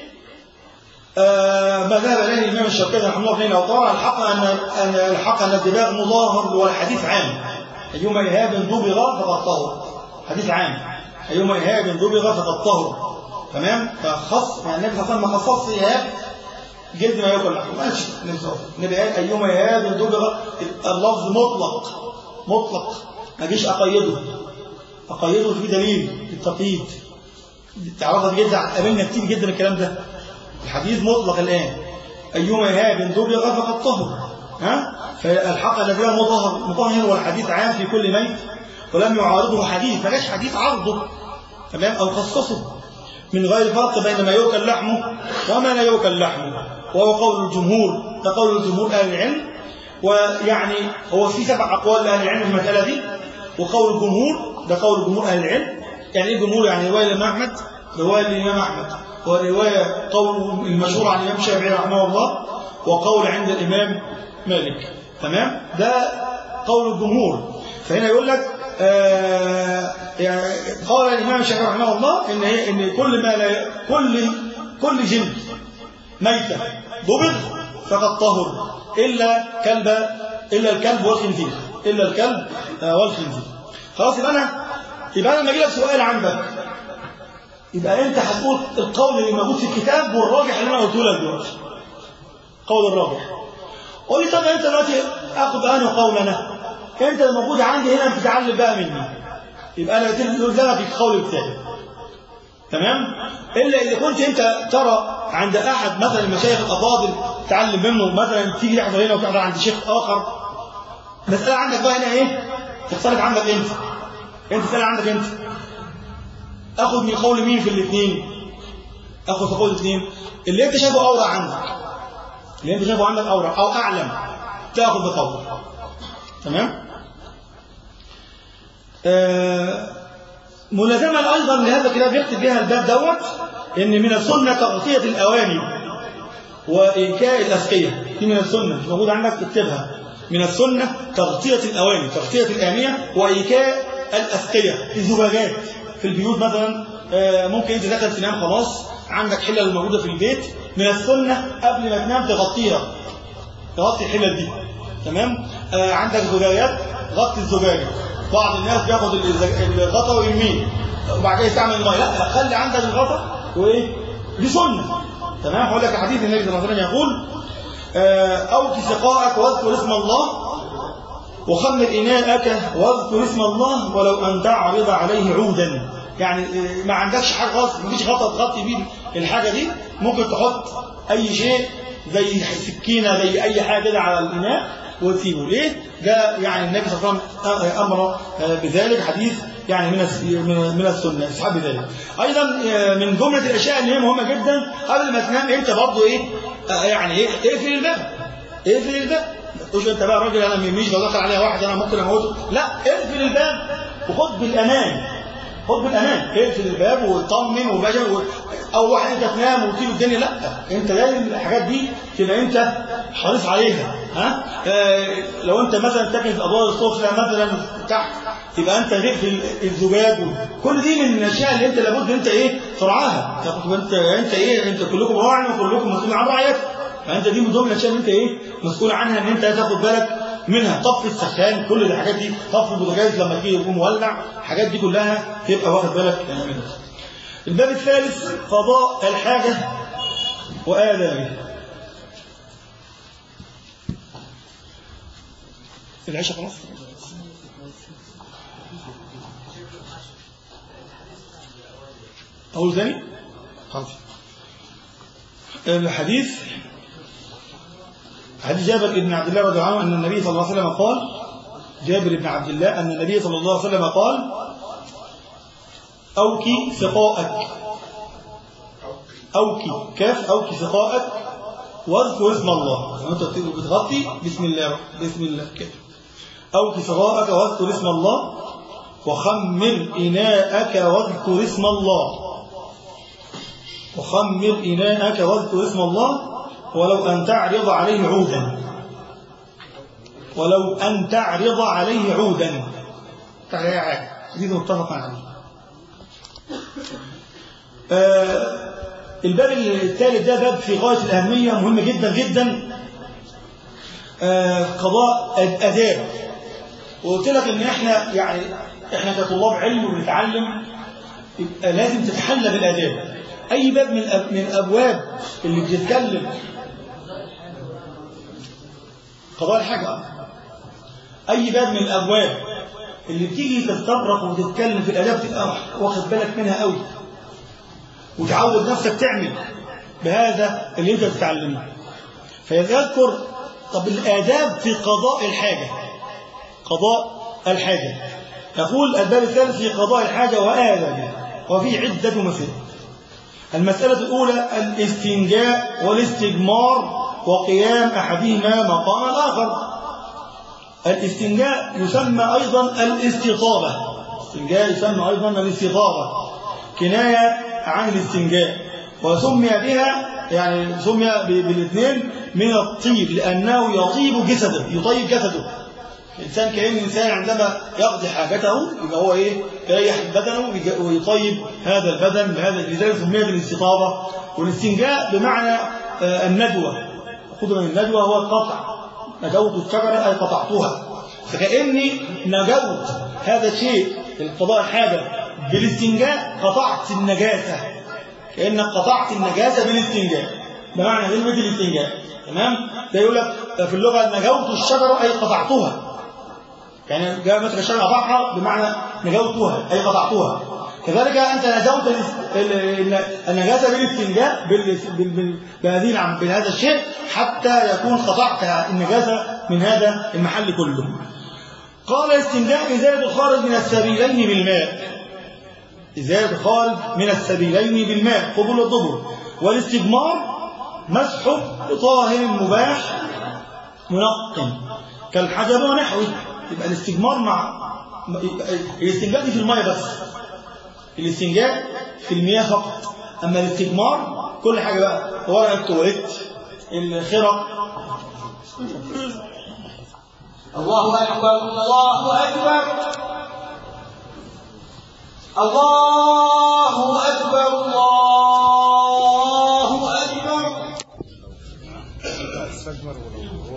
آه ما ذهب إليه الإمام الشوكاني رحمه الله بن أوطار الحق أن أن الحق أن الدباغ مظاهر والحديث عام أيما إيهاب دبغ فقد طهر حديث عام أيما إيهاب دبغ فقد طهر تمام فخص يعني النبي صلى الله عليه وسلم ما خصصش إيهاب جلد ما ياكل لحمه ماشي النبي قال أيما إيهاب دبغ اللفظ مطلق مطلق ما جيش أقيده أقيده في دليل التقييد تعرفها جدا قابلنا كتير جدا الكلام ده الحديث مطلق الآن أيما إيهاب دبغ فقد طهر ها فالحق الذي هو مطهر مطهر والحديث عام في كل ميت ولم يعارضه حديث ما جاش حديث عرضه تمام أو خصصه من غير فرق بين ما يؤكل لحمه وما لا يؤكل لحمه وهو قول الجمهور ده قول الجمهور أهل العلم ويعني هو في سبع أقوال لأهل العلم في المسألة دي وقول الجمهور ده قول جمهور أهل العلم يعني إيه الجمهور يعني رواية الإمام أحمد رواية الإمام أحمد ورواية قول المشهور عن الإمام الشافعي رحمه الله وقول عند الإمام مالك تمام ده قول الجمهور فهنا يقول لك آه يعني قال الإمام الشافعي رحمه الله إن هي إن كل ما لا كل كل جلد ميتة ضبط فقد طهر إلا كلب إلا الكلب والخنزير إلا الكلب آه والخنزير خلاص يبقى أنا يبقى أنا لما أجي لك سؤال عندك يبقى أنت هتقول القول اللي موجود في الكتاب والراجح اللي أنا قلته لك دلوقتي قول الراجح قول لي طب أنت دلوقتي آخد أنا قول أنا أنت الموجود عندي هنا بتتعلم بقى مني يبقى أنا ألزمك القول بتاعي تمام إلا إذا كنت أنت ترى عند أحد مثلا المشايخ الأفاضل تعلم منه مثلا تيجي تحضر هنا وتحضر عند شيخ آخر مسألة عندك بقى هنا إيه تختلف عندك أنت أنت تسأل عندك أنت أخذ من قول مين في الاثنين أخذ في قول الاثنين اللي أنت شايفه أورع عندك اللي أنت شايفه عندك أورع أو أعلم تأخذ بقول تمام آه ملازمة أيضا لهذا الكتاب يكتب بها الباب دوت إن من السنة تغطية الأواني وإنكاء الأسقية دي من السنة مش موجودة عندك تكتبها من السنة تغطية الأواني تغطية الآنية وإيكاء الأسقية الزجاجات في البيوت مثلا آه ممكن أنت دخل تنام خلاص عندك حلل موجودة في البيت من السنة قبل ما تنام تغطيها تغطي الحلل دي تمام آه عندك زجاجات غطي الزجاجة بعض الناس بياخد الغطا ويرميه وبعد كده يستعمل الميه لا خلي عندك الغطا وايه دي سنه تمام هقول لك حديث النبي صلى الله عليه وسلم يقول اوكي سقاءك واذكر اسم الله وخمر اناءك واذكر اسم الله ولو ان تعرض عليه عودا يعني ما عندكش حاجه خالص مفيش غطا تغطي بيه الحاجه دي ممكن تحط اي شيء زي سكينه زي اي حاجه كده على الاناء وتسيبه ليه ده يعني النبي صلى الله عليه وسلم امر بذلك حديث يعني من من السنه اسحاب ذلك ايضا من جمله الاشياء اللي هي مهمه جدا قبل ما تنام انت برضه ايه يعني ايه اقفل الباب اقفل الباب ما تقولش انت بقى راجل انا مش لو دخل عليا واحد انا ممكن اموته لا اقفل الباب وخد بالامان خد بالامان اقفل الباب وطمن وبشر و... او واحد انت تنام وتسيب الدنيا لا انت لازم الحاجات دي تبقى انت حريص عليها ها آه لو انت مثلا ساكن في ادوار السفلى مثلا تحت تبقى انت تقفل الزجاج كل دي من الاشياء اللي انت لابد انت ايه ترعاها انت انت ايه انت كلكم راع وكلكم مسؤول عن رعيتك فانت دي من ضمن الاشياء اللي انت ايه مسؤول عنها ان انت تاخد بالك منها طفي السخان كل الحاجات دي طفي البوتاجاز لما تيجي يكون مولع الحاجات دي كلها تبقى واخد بالك منها الباب الثالث قضاء الحاجة وآدابه العشاء خلاص أقول ثاني حاضر الحديث حديث جابر بن عبد الله رضي الله عنه أن النبي صلى الله عليه وسلم قال جابر بن عبد الله أن النبي صلى الله عليه وسلم قال أوكي سقاءك أوكي كاف أوكي سقاءك واذكر اسم الله أنت بتغطي بسم الله بسم الله كده أوكي سقاءك واذكر اسم الله وخمر إناءك واذكر اسم الله وخمر إناءك واذكر اسم الله ولو أن تعرض عليه عودا ولو أن تعرض عليه عودا تعالى عاد دي متفق عليه آه الباب الثالث ده باب في غاية الأهمية مهم جدا جدا آه قضاء أداب وقلت لك ان احنا يعني احنا كطلاب علم وبنتعلم يبقى لازم تتحلى بالاداب اي باب من من الابواب اللي بتتكلم قضاء الحاجه اي باب من الابواب اللي بتيجي تستطرق وتتكلم في الاداب تبقى واخد بالك منها قوي وتعود نفسك تعمل بهذا اللي انت بتتعلمه فيذكر طب الاداب في قضاء الحاجه قضاء الحاجه يقول الباب الثالث في قضاء الحاجه وآداب وفي عده مسائل المساله الاولى الاستنجاء والاستجمار وقيام احدهما مقام الاخر الاستنجاء يسمى ايضا الاستطابه الاستنجاء يسمى ايضا الاستطابه كنايه عن الاستنجاء وسمي بها يعني سمي بالاثنين من الطيب لأنه يطيب جسده يطيب جسده الإنسان كأن الإنسان عندما يقضي حاجته يبقى هو إيه يريح بدنه ويطيب هذا البدن بهذا لذلك سميت الاستطابة والاستنجاء بمعنى الندوة خذ من الندوة هو القطع نجوت الشجرة أي قطعتها فكأني نجوت هذا الشيء القضاء الحاجة بالاستنجاء قطعت النجاسة كأنك قطعت النجاسة بالاستنجاء بمعنى كلمة الاستنجاء تمام ده يقول لك في اللغة نجوت الشجرة أي قطعتها يعني جاء مثلا الشجرة قطعها بمعنى نجوتها أي قطعتها كذلك أنت نجوت النجاسة بالاستنجاء بهذه العم بهذا الشيء حتى يكون قطعت النجاسة من هذا المحل كله قال الاستنجاء إزالة الخارج من السبيلين بالماء إزالة الخارج من السبيلين بالماء قبل الضبر والاستجمار مسح طاهر مباح منقم كالحجب ونحوه يبقى الاستجمار مع الاستنجاء دي في الماء بس الاستنجاء في المياه فقط أما الاستجمار كل حاجة بقى ورق التواليت الخرق الله أكبر الله أكبر الله أكبر الله أكبر استجمر ولو هو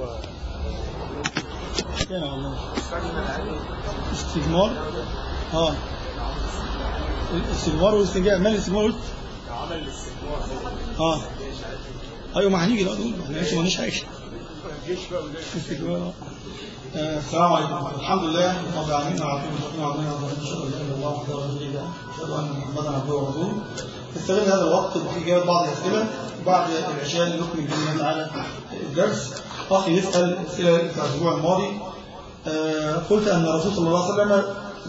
كان والله استجمار اه الاستجمار والاستنجاء ما الاستجمار قلت عمل الاستجمار اه ايوه ما هنيجي بقى نقول احنا لسه ما قلناش حاجه الجيش بقى وده استجمار آه، السلام عليكم الحمد لله رب العالمين على كل شيء وعلينا اشهد ان لا اله الا الله وحده لا شريك له اشهد ان محمدا عبده ورسوله نستغل هذا الوقت في اجابه بعض الاسئله بعد العشاء نكمل باذن الله تعالى الدرس اخي يسال اسئله بتاع الاسبوع الماضي آه، قلت ان الرسول صلى الله عليه وسلم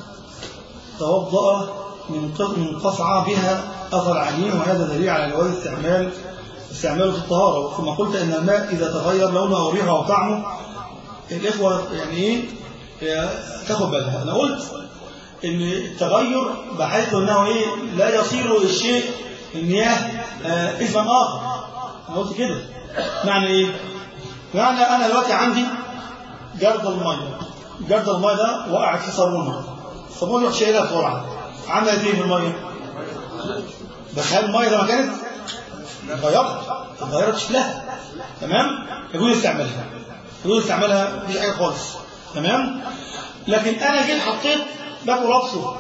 توضأ من قط- من قصعة بها أثر عجين وهذا دليل على جواز استعمال استعماله في الطهارة ثم قلت أن الماء إذا تغير لونه أو ريحه أو طعمه الإخوة يعني إيه إيه، تاخد بالها أنا قلت إن التغير بحيث أنه إيه لا يصير الشيء المياه آه، اسما آخر أنا قلت كده معنى إيه؟ معنى أنا دلوقتي عندي جرد المية جرد المية ده وقعت في صابونة الصابونة يروح شايلها بسرعة عملت إيه في المية؟ بس هل المية ده ما كانت؟ اتغيرت اتغيرت شكلها تمام؟ يجوز استعمالها يجوز استعمالها مفيش حاجة خالص تمام؟ لكن أنا جيت حطيت باكو رابسه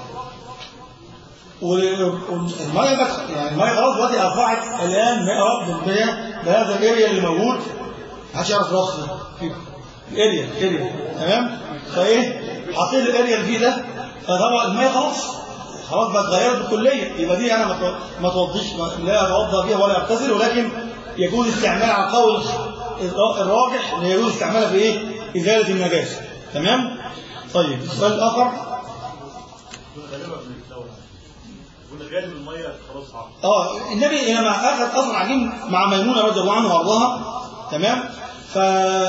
والمية بس يعني المية خلاص دلوقتي أصبحت الآن ماء بالمية بهذا الاريا اللي موجود محدش يعرف رابسه فيه الاريا الاريا تمام فايه حطيت الاريا اللي فيه ده فطبعا الميه خلاص خلاص بقت اتغيرت بالكليه يبقى دي انا ما تو- ما توضيش ما- لا اتوضا فيها ولا اغتسل ولكن يجوز استعمالها على القول الراجح ان يجوز استعمالها في ايه؟ ازاله النجاسه تمام؟ طيب السؤال الاخر غالبا بنتلون قلنا غالب الميه خلاص عارف اه النبي لما اخذ اصل عجين مع ميمونه رضي الله عنها وارضاها تمام ف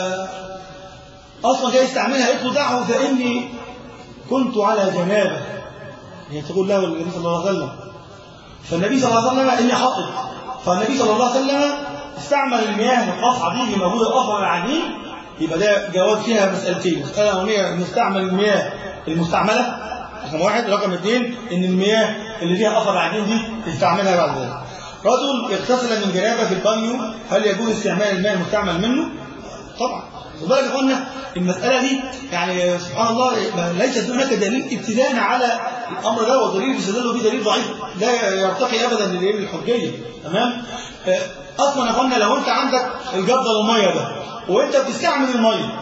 اصلا جاي يستعملها قالت له دعه فاني كنت على جنابه هي تقول له النبي صلى الله عليه وسلم فالنبي صلى الله عليه وسلم اني حائض فالنبي صلى الله عليه وسلم استعمل المياه القصعه دي اللي موجوده اصلا العجين يبقى ده جواب فيها مسالتين مساله اولانيه نستعمل المياه المستعمله رقم واحد رقم اثنين ان المياه اللي فيها اثر العجين دي تستعملها بعد ذلك رجل اغتسل من جنابه في البانيو هل يجوز استعمال الماء المستعمل منه؟ طبعا خد بالك يا اخوانا المساله دي يعني سبحان الله ما- ليست هناك دليل ابتداء على الامر ده ودليل بيستدل به دليل ضعيف لا يرتقي ابدا لدليل الحجيه تمام آه، اصلا يا اخوانا لو انت عندك الجردل الميه ده وانت بتستعمل الميه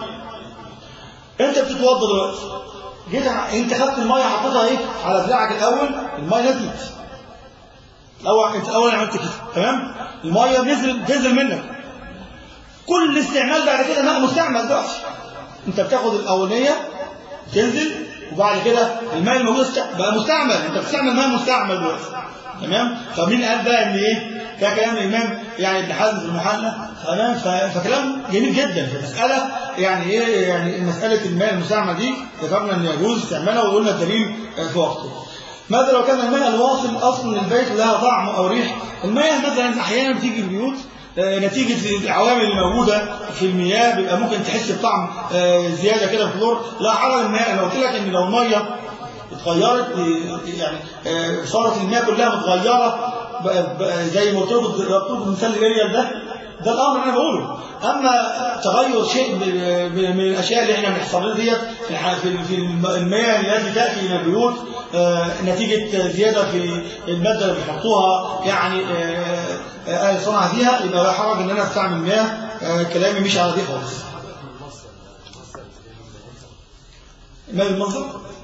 انت بتتوضى دلوقتي جيت ع- انت خدت الميه حطيتها ايه على دراعك الاول الميه نزلت الاول انت الاول عملت كده تمام الميه نزل نزل منك كل استعمال بعد كده ماء مستعمل دلوقتي انت بتاخد الاولانيه تنزل وبعد كده الماء الموجود است- بقى مستعمل انت بتستعمل ماء مستعمل دلوقتي تمام فمين قال بقى ان ايه ده كلام الامام يعني ابن حزم في المحلى تمام ف- فكلام جميل جدا في مساله يعني ايه يعني مساله الماء المستعمل دي ذكرنا ان يجوز استعمالها وقلنا الدليل آه، في وقته ماذا لو كان الماء الواصل اصلا للبيت لها طعم او ريح المياه مثلا احيانا بتيجي البيوت آه، نتيجة العوامل اللي موجودة في المياه بيبقى ممكن تحس بطعم آه، زيادة كده في الكلور لا حرج المياه انا قلت لك ان لو المية اتغيرت آه، يعني آه، صارت المياه كلها متغيرة بقى- بقى زي ما قلت لكم ضربت لكم مثال الاريال ده ده الامر اللي انا بقوله اما تغير شيء من من الاشياء اللي احنا بنحصل لنا ديت في الح- في في المياه التي تاتي من البيوت آه، نتيجه زياده في الماده اللي بيحطوها يعني آه، آه، اهل الصنعه فيها يبقى لا حرج ان انا استعمل مياه آه، كلامي مش على دي خالص ماء المصدر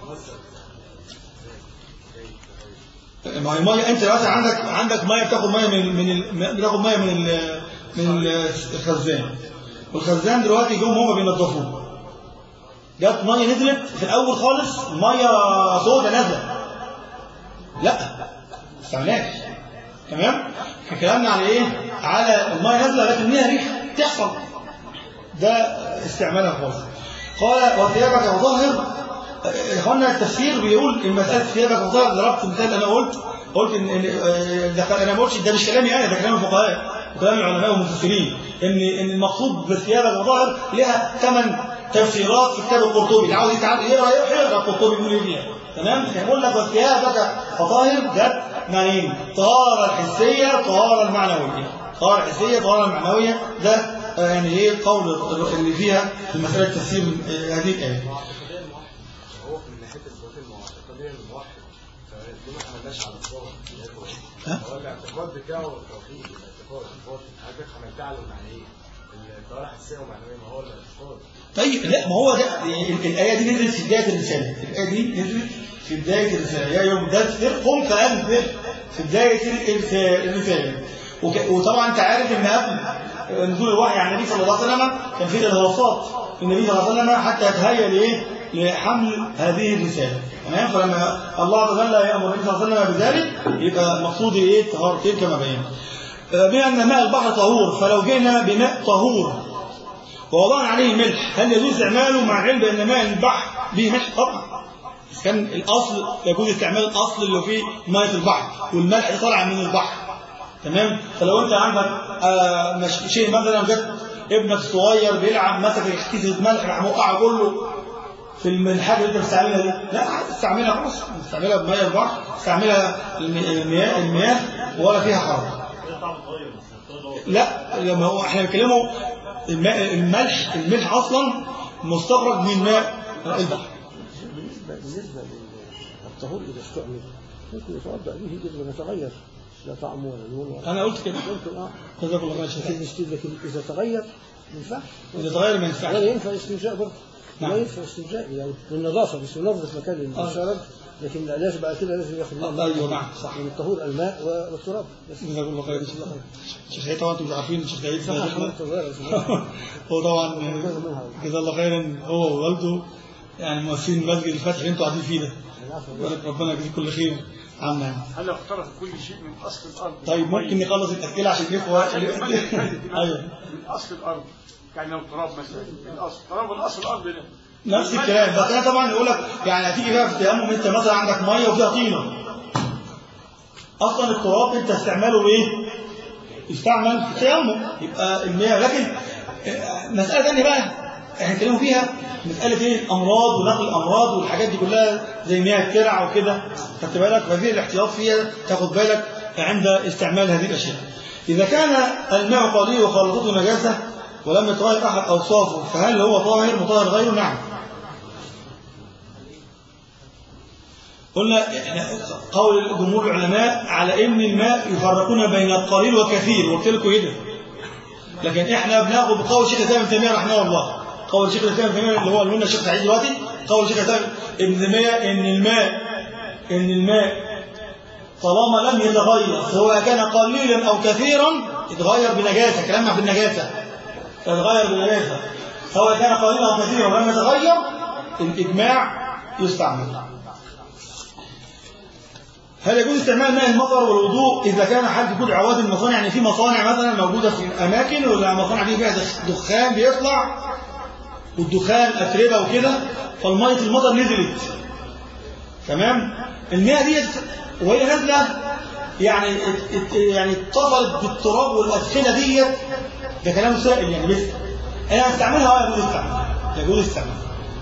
ما هي ميه انت مثلا عندك عندك ميه بتاخد ميه من من ال- بتاخد ميه من ال من الخزان والخزان دلوقتي جم هم بينضفوه جت ميه نزلت في الاول خالص ميه سودة نازله لا ما استعملناش تمام احنا كلامنا على ايه على الميه نازله لكن ليها ريح تحصل ده استعمالها خالص قال وثيابك ظاهر اخوانا التفسير بيقول ان مساله ثيابك وظاهر ضربت مثال انا قلت قلت ان إن- آه، ده انا ما قلتش ده مش كلامي انا ده كلام الفقهاء وكلام العلماء والمفسرين ان ان المقصود بثيابك وظاهر لها ثمان تفسيرات في كتاب القرطبي اللي عاوز يتعلم يقرا يقرا القرطبي بيقول ايه فيها تمام يقول لك وثيابك فطاهر ده معنيين طهاره الحسيه طهاره المعنويه طهاره الحسيه طهاره المعنويه ده آه، يعني ايه قول اللي فيها في مساله تفسير آه، هذه الايه هو من ناحيه الصوت المعتقديه الموحد فدي ما عملناش على الصوت ها؟ هو الاعتقاد بتاعه التوحيد الاعتقاد هو حضرتك عملتها على المعنيين الطوارئ الحسيه ومعنويه ما هو الاعتقاد طيب لا ما هو ده ال- الآية دي نزلت في بداية الرسالة الآية دي نزلت في بداية الرسالة يا يوم دثر قم فأنذر في بداية الرس- الرسالة وك- وطبعا أنت عارف إن قبل نزول الوحي على النبي صلى الله عليه وسلم كان في إرهاصات النبي صلى الله عليه وسلم حتى يتهيأ لإيه؟ لحمل هذه الرسالة تمام فلما الله عز وجل يأمر النبي صلى الله عليه وسلم بذلك يبقى مقصود إيه؟ طهارتين كما بينا بما أن ماء البحر طهور فلو جئنا بماء طهور ووضعنا عليه ملح هل يجوز استعماله مع العلم بأن ماء البحر به ملح طبعا إذا كان الأصل يجوز استعمال الأصل اللي فيه مية البحر والملح طالع من البحر تمام فلو أنت عندك آه مش شيء مثلا جت ابنك الصغير بيلعب مسك كيسة ملح راح موقعه كله في الم- الحاجة اللي أنت بتستعملها دي لا عادي استعملها خلاص استعملها بمية البحر استعملها الم- المياه المياه ولا فيها حرج كده طعم اتغير بس الطعم ده لا لما هو احنا بنتكلموا الماء الملح الملح اصلا مستخرج من ماء البحر بالنسبة بالنسبة للطهور إذا استعمل ممكن يتوضأ به قبل ما يتغير لا طعم ولا لون ولا انا قلت كده ممكن اه جزاك الله خير يا شيخ. لكن لكن إذا تغير ما ينفعش إذا تغير ما ينفعش ولا ينفع استنجاء برضه نعم. لا ينفع استنجاء يعني بالنظافة بس نظف مكان الشرب لكن لازم بعد كده لازم ياخد آه، ماء أيوه نعم صح من الطهور الماء والتراب بس جزاكم الله خير شيخ سعيد طبعا انتم عارفين الشيخ سعيد صح حضرتك صغير هو طبعا جزاه الله خيرا هو ووالده يعني مؤسسين مسجد الفتح اللي انتم قاعدين فيه ده بارك ربنا يجزيك كل خير عنا يعني. هل اقترف كل شيء من اصل الارض طيب ممكن نخلص التسجيل عشان الاخوه ايوه من اصل الارض يعني لو تراب مثلا من اصل تراب من اصل الارض ده نفس الكلام بس انا طبعا يقول لك يعني هتيجي بقى في التيمم انت مثلا عندك ميه وفيها طينه اصلا التراب انت استعماله ايه؟ يستعمل في التيمم يبقى المياه لكن آه، مساله ثانيه بقى احنا اتكلموا فيها مساله ايه؟ الامراض ونقل الامراض والحاجات دي كلها زي مياه الترع وكده خدت بالك ففي الاحتياط فيها تاخد بالك عند استعمال هذه الاشياء. اذا كان الماء قليل وخالطته نجاسه ولم يتغير احد اوصافه فهل هو طاهر مطهر غيره؟ نعم. قلنا إحنا قول جمهور العلماء على ان الماء يفرقون بين القليل والكثير قلت لكم كده لكن احنا بناخد بقول شيخ الاسلام ابن تيميه رحمه الله قول شيخ الاسلام ابن تيميه اللي هو اللي قلنا الشيخ سعيد دلوقتي قول شيخ الاسلام ابن تيميه ان الماء ان الماء طالما لم يتغير سواء كان قليلا او كثيرا يتغير بنجاسه كلامنا في النجاسه يتغير بنجاسه سواء كان قليلا او كثيرا ولم يتغير الاجماع يستعمل هل يجوز استعمال ماء المطر والوضوء إذا كان حد يكون عواد المصانع يعني في مصانع مثلا موجودة في أماكن ولا مصانع دي فيها دخ- دخان بيطلع والدخان أتربة وكده فالمية المطر نزلت تمام المياه دي وهي نازلة يعني ات- ات- يعني اتصلت بالتراب والأدخنة ديت ده كلام سائل يعني بس أنا استعملها ولا يجوز استعملها يجوز استعملها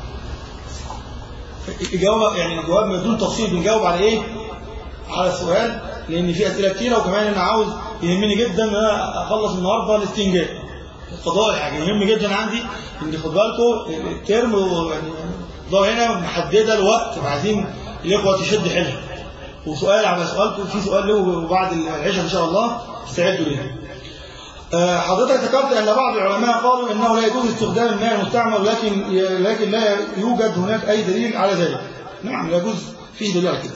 الجواب يعني الجواب من دون تفصيل بنجاوب على ايه على السؤال لان في اسئله كتيره وكمان انا عاوز يهمني جدا ان انا اخلص النهارده الاستنجاء القضاء يعني يهم جدا عندي ان خد بالكم الترم يعني القضاء هنا محدده الوقت عايزين الاخوه تشد حيلها وسؤال على سؤالكم في سؤال له بعد العشاء ان شاء الله استعدوا ليه آه، حضرتك ذكرت ان بعض العلماء قالوا انه لا يجوز استخدام الماء المستعمل لكن لكن لا يوجد هناك اي دليل على ذلك نعم لا يجوز فيه دليل على كده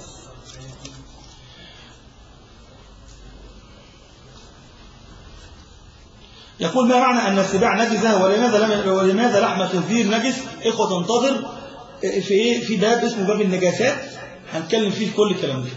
يقول ما معنى أن السباع نجسة ولماذا لم ولماذا لحم الخنزير نجس؟ إخوة تنتظر في إيه؟ في باب اسمه باب النجاسات هنتكلم فيه كل الكلام ده.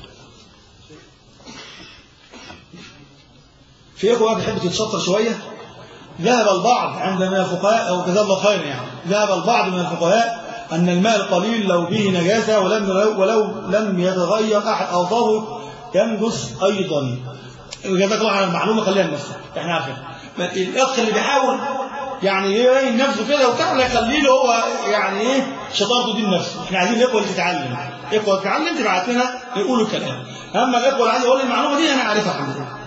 في إخوة بتحب تتشطر شوية ذهب البعض عندنا فقهاء أو جزاه الله خير يعني ذهب البعض من الفقهاء أن الماء القليل لو به نجاسة ولم ولو لم يتغير أحد أوصافه ينجس أيضا جزاك الله على المعلومه خليها لنفسك احنا عارفين الاخ اللي بيحاول يعني يبين نفسه كده وبتاع لا يخليه له هو يعني ايه شطارته دي لنفسه احنا عايزين الاخوه اللي تتعلم الاخوه تتعلم تبعت لنا يقولوا الكلام اما الاخوه اللي عايز يقول المعلومه دي انا عارفها الحمد لله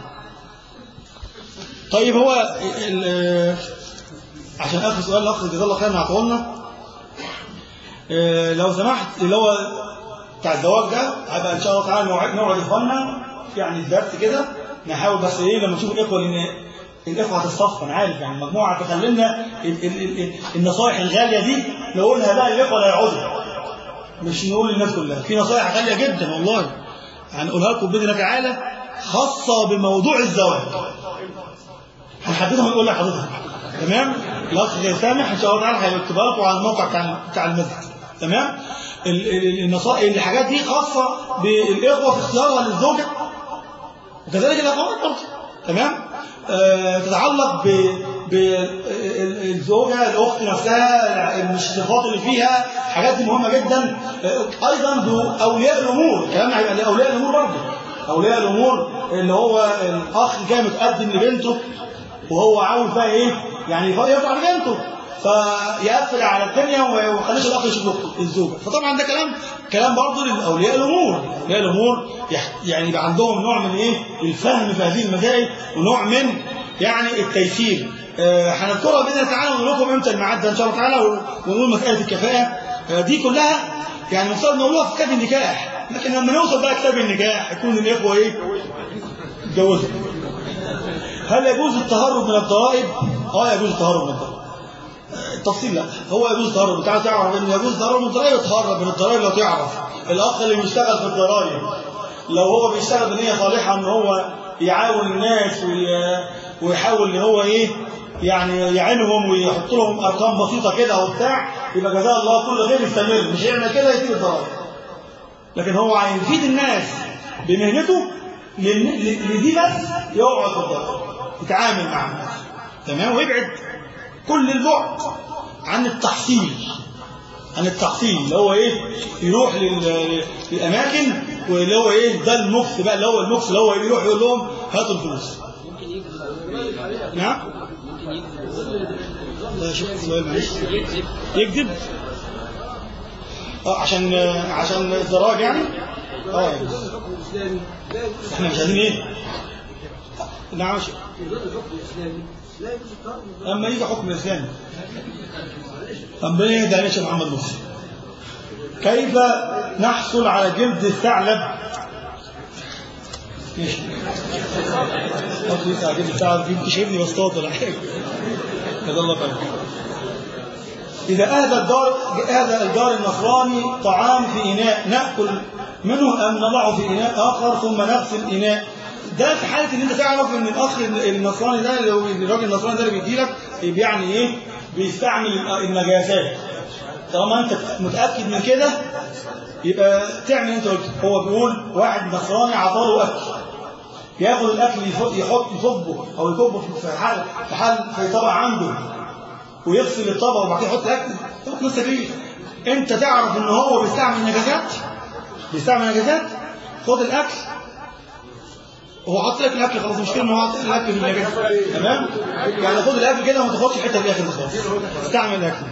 طيب هو ال- عشان اخر سؤال الاخ جزاه الله خير هعطيه لنا اه، لو سمحت اللي هو بتاع الزواج ده هبقى ان شاء الله تعالى نوعد نوعد اخواننا يعني الدرس كده نحاول بس ايه لما نشوف الاخوه لان الاخوه هتصطف انا عارف يعني مجموعه تخلينا ال- ال- ال- النصائح الغاليه دي نقولها بقى للاخوه لا يعودوا مش نقول للناس كلها في نصائح غاليه جدا والله هنقولها لكم باذن الله تعالى خاصه بموضوع الزواج هنحددها ونقول لحضرتك تمام الاخ سامح ان شاء الله تعالى هيكتبها لكم على الموقع بتاع بتاع المسجد تمام ال- ال- النصائح الحاجات دي خاصه بالاخوه في اختيارها للزوجه وكذلك الاخوات برضه تمام آه تتعلق ب بالزوجه الاخت نفسها الصفات اللي فيها حاجات دي مهمه جدا آه ايضا باولياء الامور الكلام هيبقى لاولياء الامور برضه اولياء الامور اللي هو الاخ جاي متقدم لبنته وهو عاوز بقى ايه يعني يرفع لبنته فيقفل على الدنيا وما يخليش الاخ يشوف أخته- الزوجه فطبعا ده كلام كلام برضه لاولياء الامور اولياء الامور يح- يعني يبقى عندهم نوع من ايه الفهم في هذه المسائل ونوع من يعني التيسير آه، هنذكرها باذن الله تعالى ونقول لكم امتى الميعاد ده ان شاء الله تعالى و- ونقول مساله الكفاءه آه، دي كلها يعني المفترض نقولها في كتاب النكاح لكن لما نوصل بقى كتاب النكاح يكون الاخوه ايه اتجوزوا هل يجوز التهرب من الضرائب اه يجوز التهرب من الضرائب التفصيل لا هو يجوز التهرب انت عايز تعرف ان يجوز التهرب من الضرائب يتهرب من الضرائب لو تعرف الاخ اللي بيشتغل في الضرائب لو هو بيشتغل بنيه صالحه ان هو يعاون الناس وي- ويحاول ان هو ايه يعني يعينهم ويحط لهم ارقام بسيطه كده وبتاع يبقى جزاه الله كل خير يستمر مش يعمل كده يسيب الضرائب لكن هو هيفيد الناس بمهنته لل- ل- لدي بس يقعد في الضرائب يتعامل مع الناس تمام ويبعد كل البعد عن التحصيل عن التحصيل اللي هو ايه يروح لل- للاماكن واللي هو ايه ده المكس بقى اللي هو المكس اللي هو يروح يقول لهم هاتوا الفلوس نعم لا شوف السؤال معلش يكذب اه عشان عشان الزراج يعني اه يعني. الحكم الاسلامي لا يجوز احنا مش عايزين ايه نعم شيء. في ظل الحكم الاسلامي لا يجوز التهرب من الضرائب. اما يجي حكم اسلامي اما يهدى عليه شيخ محمد مرسي كيف نحصل على جلد الثعلب ماشي قلت لسه على جلد الثعلب دي انت شايفني بسطاط ولا حاجه جزا الله خير إذا أهدى الدار أهدى الجار النصراني طعام في إناء نأكل منه أم نضعه في إناء آخر ثم نغسل إناء ده في حالة إن أنت تعرف إن الأخ النصراني ده اللي هو الراجل النصراني ده اللي بيديلك يعني إيه بيستعمل النجاسات طالما أنت متأكد من كده يبقى تعمل أنت قلت هو بيقول واحد نصراني عطاله أكل ياخد الأكل يفض- يحط يصبه أو يكبه في حال في حال في طبق عنده ويغسل الطبق وبعد كده يحط الاكل طبق لسه فيه انت تعرف ان هو بيستعمل نجاسات بيستعمل نجاسات خد الاكل هو حط لك الاكل خلاص مش كلمه هو حط لك الاكل في النجاسات تمام يعني خد الاكل كده وما تاخدش حته في الاخر خالص استعمل الاكل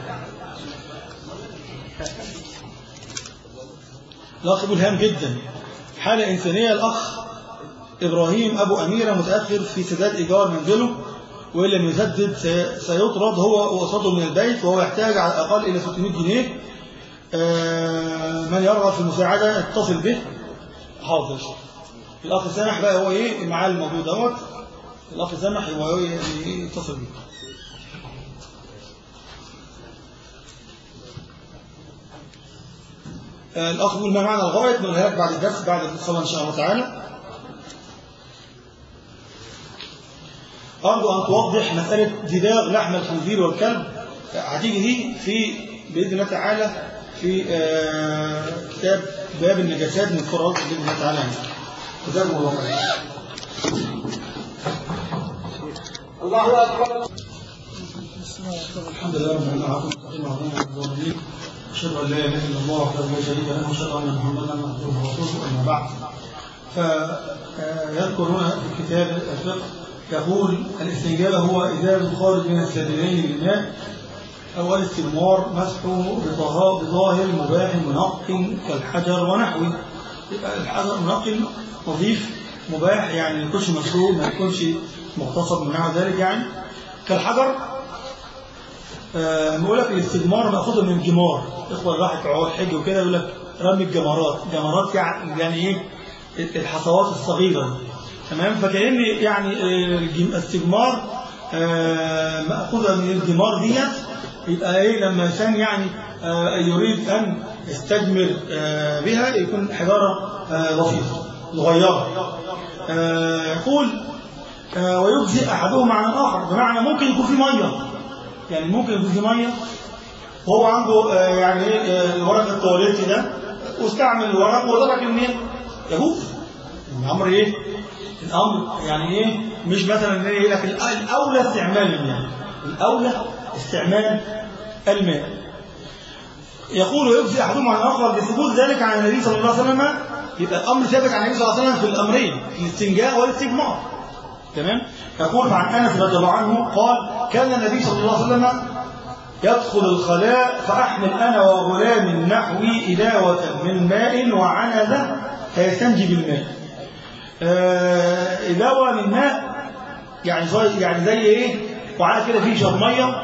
الاخ ابو الهام جدا حاله انسانيه الاخ إبراهيم أبو أميرة متأخر في سداد إيجار منزله وإن لم يسدد سي- سيطرد هو وأسرته من البيت وهو يحتاج على الأقل إلى 600 جنيه آه، من يرغب في المساعدة اتصل به حاضر الأخ سامح بقى هو إيه معاه الموضوع دوت الأخ سامح هو إيه يتصل بيه آه، الأخ يقول ما معنى الغائط نقولها لك بعد الدرس بعد الصلاة إن شاء الله تعالى أرجو أن توضح مسألة دباغ لحم الخنزير والكلب هتيجي دي في بإذن الله تعالى في آه، كتاب باب النجاسات من القرآن بإذن الله تعالى جزاكم الله خير الله أكبر الحمد لله رب العالمين والصلاة أشهد أن لا إله إلا الله وحده لا شريك له وأشهد أن محمدا عبده ورسوله أما بعد فيذكر هنا في كتاب الفقه يقول الاستنجاب هو إزالة الخارج من السبيلين للماء أو الاستمرار مسحه بطها- بظاهر مباح منق كالحجر ونحوه يبقى الحجر منق نظيف مباح يعني ما يكونش مشروب ما يكونش مغتصب من نحو ذلك يعني كالحجر آه، بيقول لك الاستجمار مأخوذ من الجمار اخوة الواحد بتوع الحج وكده يقول لك رمي الجمرات جمرات يعني يعني ايه الحصوات الصغيرة دي. تمام فكأن يعني آه، الجم- الاستجمار آه، مأخوذة من الجمار ديت يبقى ايه لما الانسان يعني آه، يريد ان يستجمر آه، بها يكون حجارة آه، بسيطة صغيرة آه، يقول آه، ويجزئ احدهما عن الاخر بمعنى ممكن يكون في ميه يعني ممكن يكون في ميه وهو عنده آه، يعني ايه آه، الورق التواليتي ده واستعمل الورق وترك المياه يجوز الامر ايه الامر يعني ايه مش مثلا ايه لكن الاولى استعمال المياه الاولى استعمال الماء يقول ويجزي احدهما عن الاخر لثبوت ذلك عن النبي صلى الله عليه وسلم يبقى الامر ثابت عن النبي صلى الله عليه وسلم في الامرين في الاستنجاء والاستجمار تمام يقول عن انس رضي الله عنه قال كان النبي صلى الله عليه وسلم يدخل الخلاء فاحمل انا وغلام نحوي اداوه من ماء وعنزه فيستنجي بالماء آه، اداوه من ماء يعني زي يعني زي ايه وعلى كده فيه شرب ميه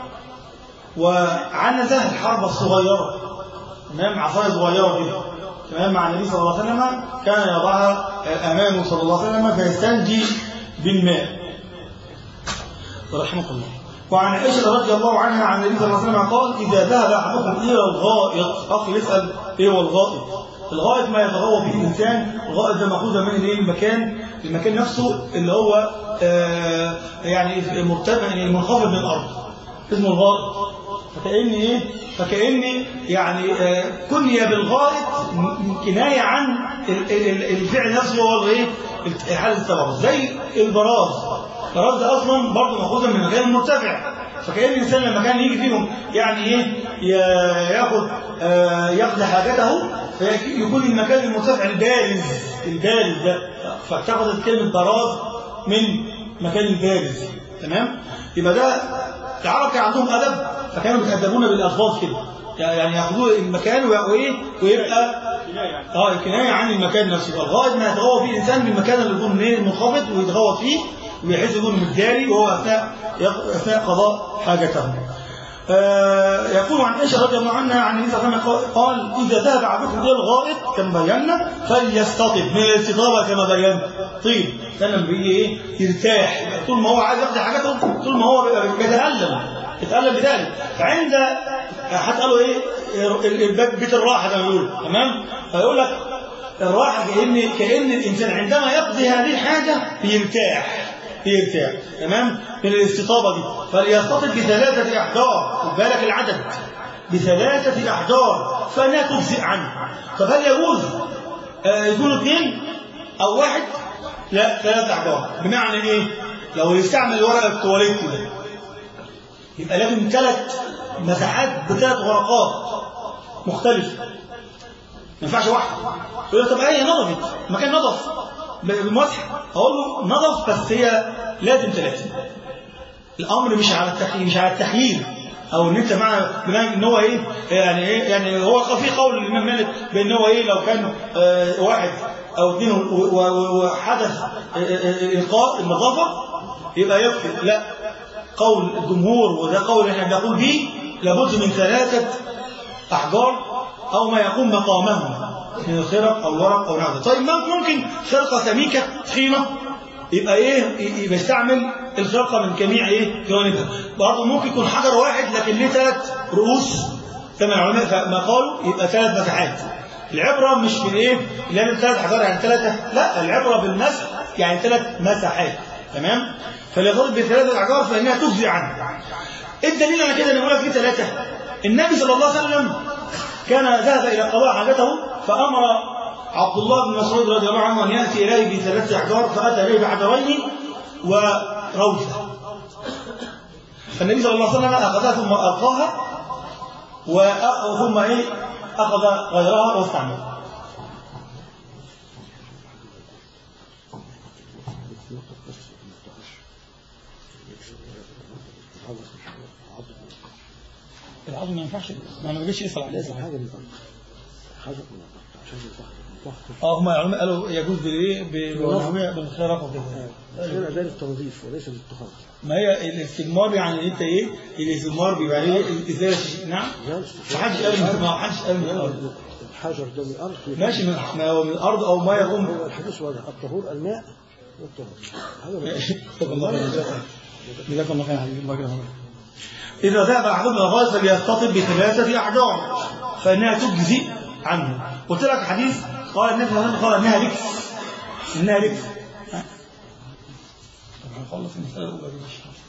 وعنزه الحربه الصغيره تمام عصايه صغيره كده تمام مع النبي صلى الله عليه وسلم كان يضعها امامه صلى الله عليه وسلم فيستنجي بالماء رحمه الله وعن عائشة رضي الله عنها عن النبي صلى الله عليه وسلم قال إذا ذهب أحدكم إلى الغائط أخي يسأل إيه هو الغائط؟ الغائط ما يتغوى به الإنسان الغائط ده مأخوذ من الإيه؟ المكان المكان نفسه اللي هو آه يعني مرتفع يعني منخفض من الأرض اسمه الغائط فكأن إيه؟ فكأن يعني آه كني بالغائط كناية عن ال- ال- الفعل نفسه هو الإيه؟ حالة السبب زي البراز البراز ده أصلا برضه مأخوذ من مكان مرتفع فكأن الإنسان لما كان يجي فيهم يعني إيه ي- ياخد آه يقضي حاجته فيكون المكان المرتفع البارز البارز ده فاتخذت كلمة براز من مكان البارز تمام يبقى ده العرب كان عندهم أدب فكانوا بيتأدبون بالألفاظ كده يعني ياخذوا المكان وإيه ويبقى اه الكناية عن المكان نفسه الغائط ما يتغوط فيه الإنسان بالمكان اللي يكون إيه منخفض ويتغوط فيه ويحس يكون متداري وهو أثناء أثناء قضاء حاجته آه يقول عن عائشة رضي الله عنها عن النبي صلى الله عليه وسلم قال إذا ذهب عبدكم إلى الغائط كما بينا فليستطب من الاستطابة كما بينا طيب كان لما بيجي إيه يرتاح طول ما هو عايز يقضي حاجته طول ما هو بيتألم يتألم بذلك فعند حتى قالوا إيه البيت بيت الراحة زي ما بيقولوا تمام فيقول لك الراحة كأن كأن الإنسان عندما يقضي هذه الحاجة بيرتاح بيرتاح تمام من الاستطابة دي فليستطب بثلاثة أحجار خد بالك العدد بثلاثة أحجار فلا تجزئ عنه طب هل يجوز آه يكونوا اثنين أو واحد لا ثلاثة أحجار بمعنى إيه لو يستعمل ورق التواليت كده يبقى لازم ثلاث مساحات بثلاث ورقات مختلفة ما ينفعش واحد يقول طب هي نظفت المكان نظف بالمسح اقول له نظف بس هي لازم ثلاثه الامر مش على التخيير مش على التخيير او ان انت مع بناء ان هو ايه يعني ايه يعني هو في قول الامام مالك بان هو ايه لو كان آه واحد او اثنين وحدث القاء النظافه يبقى يكفي لا قول الجمهور وده قول احنا بنقول به لابد من ثلاثه احجار او ما يقوم مقامهم من الخرق او ورق او نعم طيب ممكن خرقه سميكه تخينه يبقى ايه يبقى يستعمل الخرقه من جميع ايه جوانبها برضه ممكن يكون حجر واحد لكن ليه ثلاث رؤوس كما العلماء ما قالوا يبقى ثلاث مساحات العبره مش بالايه لازم ثلاث حجار يعني ثلاثه لا العبره بالمسح يعني ثلاث مساحات تمام فليضرب بثلاثه احجار فانها تجزي عنه ايه الدليل على كده ان يقول لك ليه ثلاثه النبي صلى الله عليه وسلم كان ذهب إلى قضاء حاجته فأمر عبد الله بن مسعود رضي الله عنه أن يأتي إليه بثلاث أحجار فأتى إليه بحجرين وروثة فالنبي صلى الله عليه وسلم أخذها ثم ألقاها وثم إيه أخذ غيرها واستعملها العظم ما ينفعش ما ما بيجيش يصل عليه لازم حاجه من الارض حاجه من الارض عشان يضخم اه هم العلماء قالوا يجوز بالايه بالخرق بالخرق وكده هنا ده للتنظيف وليس للتخلص ما هي الاستجمار يعني انت ايه الاستجمار بيبقى ايه الازاله نعم ما حدش قال من ما حدش قال من الارض الحجر ده من الارض ماشي من ما هو من الارض او ما يقوم هو الحديث واضح الطهور الماء والطهور هذا من الأرض. جزاك الله خير جزاك الله خير يا حبيبي الله يكرمك إذا ذهب أحدهم إلى الغائط فليستطب بثلاثة أحجار فإنها تجزي عنه قلت لك حديث قال النبي صلى الله عليه وسلم قال إنها لكس إنها لكس ها؟ طب هنخلص المسألة الأولى دي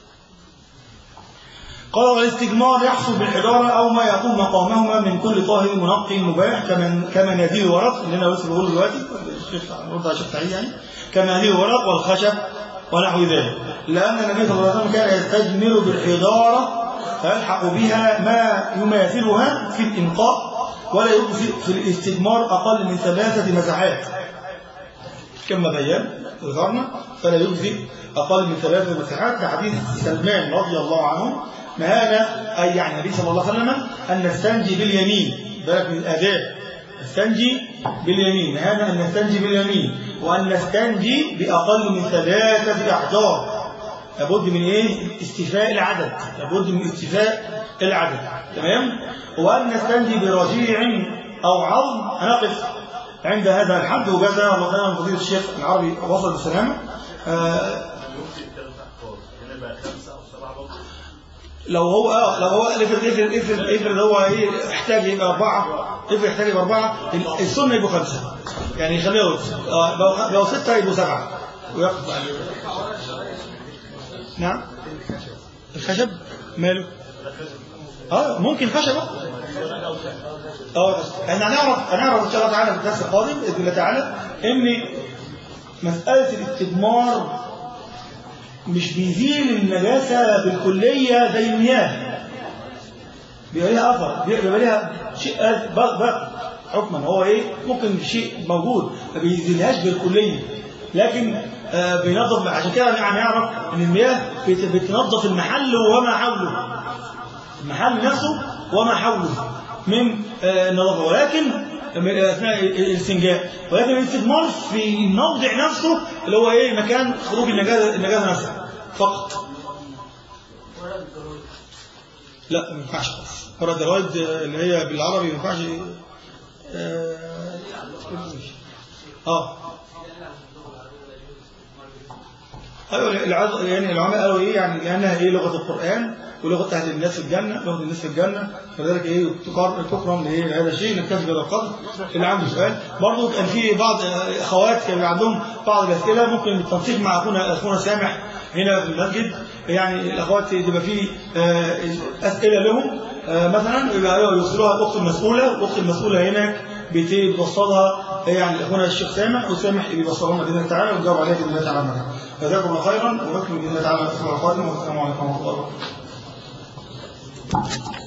قال والاستجمار يحصل بالحجارة أو ما يقوم مقامهما من كل طاهر منقي مباح كما كما ناديه الورق اللي أنا لسه بقوله دلوقتي الشيخ رد على الشيخ سعيد يعني كما ناديه الورق والخشب ونحو ذلك لأن النبي صلى الله عليه وسلم كان يستجمر بالحجارة فيلحق بها ما يماثلها في الإنقاء ولا يجزئ في الاستجمار أقل من ثلاثة مساحات كما بيان ذكرنا فلا يجزئ أقل من ثلاثة مساحات كحديث سلمان رضي الله عنه نهانا أي يعني النبي صلى الله عليه وسلم أن نستنجي باليمين بالك من الآداب نستنجي باليمين نهانا أن نستنجي باليمين وأن نستنجي بأقل من ثلاثة أحجار لابد من ايه استيفاء العدد لابد من استيفاء العدد تمام وان نستنجي برجيع او عظم هنقف عند هذا الحد وجزا الله خيرا فضيله الشيخ العربي وصل بالسلامه آه لو هو اه لو هو افرض افرض افرض افرض هو ايه احتاج يبقى اربعه افرض يحتاج يبقى اربعه السنه يبقوا خمسه يعني يخليها وتر اه لو لو سته يبقوا سبعه ويقف عليه نعم الخشب ماله اه ممكن خشب اه احنا هنعرف هنعرف ان شاء الله تعالى في الدرس القادم باذن الله تعالى ان مساله الاستدمار مش بيزيل النجاسه بالكليه زي المياه بيبقى ليها اثر بيبقى ليها شيء بق بق حكما هو ايه ممكن شيء موجود ما بيزيلهاش بالكليه لكن آه بينظف عشان كده يعني نعرف ان المياه بت- بتنظف المحل وما حوله المحل نفسه وما حوله من آه، النظافه ولكن من- آه، اثناء الاستنجاء ولكن الاستثمار في الموضع نفسه اللي هو ايه مكان خروج النجاسه النجاسه نفسها فقط لا ما ينفعش خالص ورا الدوائد اللي هي بالعربي ما ينفعش اه اه ايوه العظ- يعني العلماء قالوا ايه يعني لانها ايه لغه القران ولغه اهل الناس في الجنه لغه الناس في الجنه فذلك ايه تقر- تكرم لايه لهذا الشيء نكتفي بهذا القدر اللي عنده سؤال برضه كان في بعض آه، اخوات كان عندهم بعض الاسئله ممكن بالتنسيق مع اخونا اخونا سامح هنا في المسجد يعني الاخوات يبقى في آه، اسئله لهم آه، مثلا يبقى أيوة يوصلوها الاخت المسؤوله الاخت المسؤوله هناك بت- بتوصلها يعني اخونا الشيخ سامح وسامح اللي بيوصلها لنا باذن الله تعالى ونجاوب عليها باذن الله تعالى معنا. جزاكم الله خيرا ونكمل باذن الله تعالى الاسبوع القادم والسلام عليكم ورحمه الله وبركاته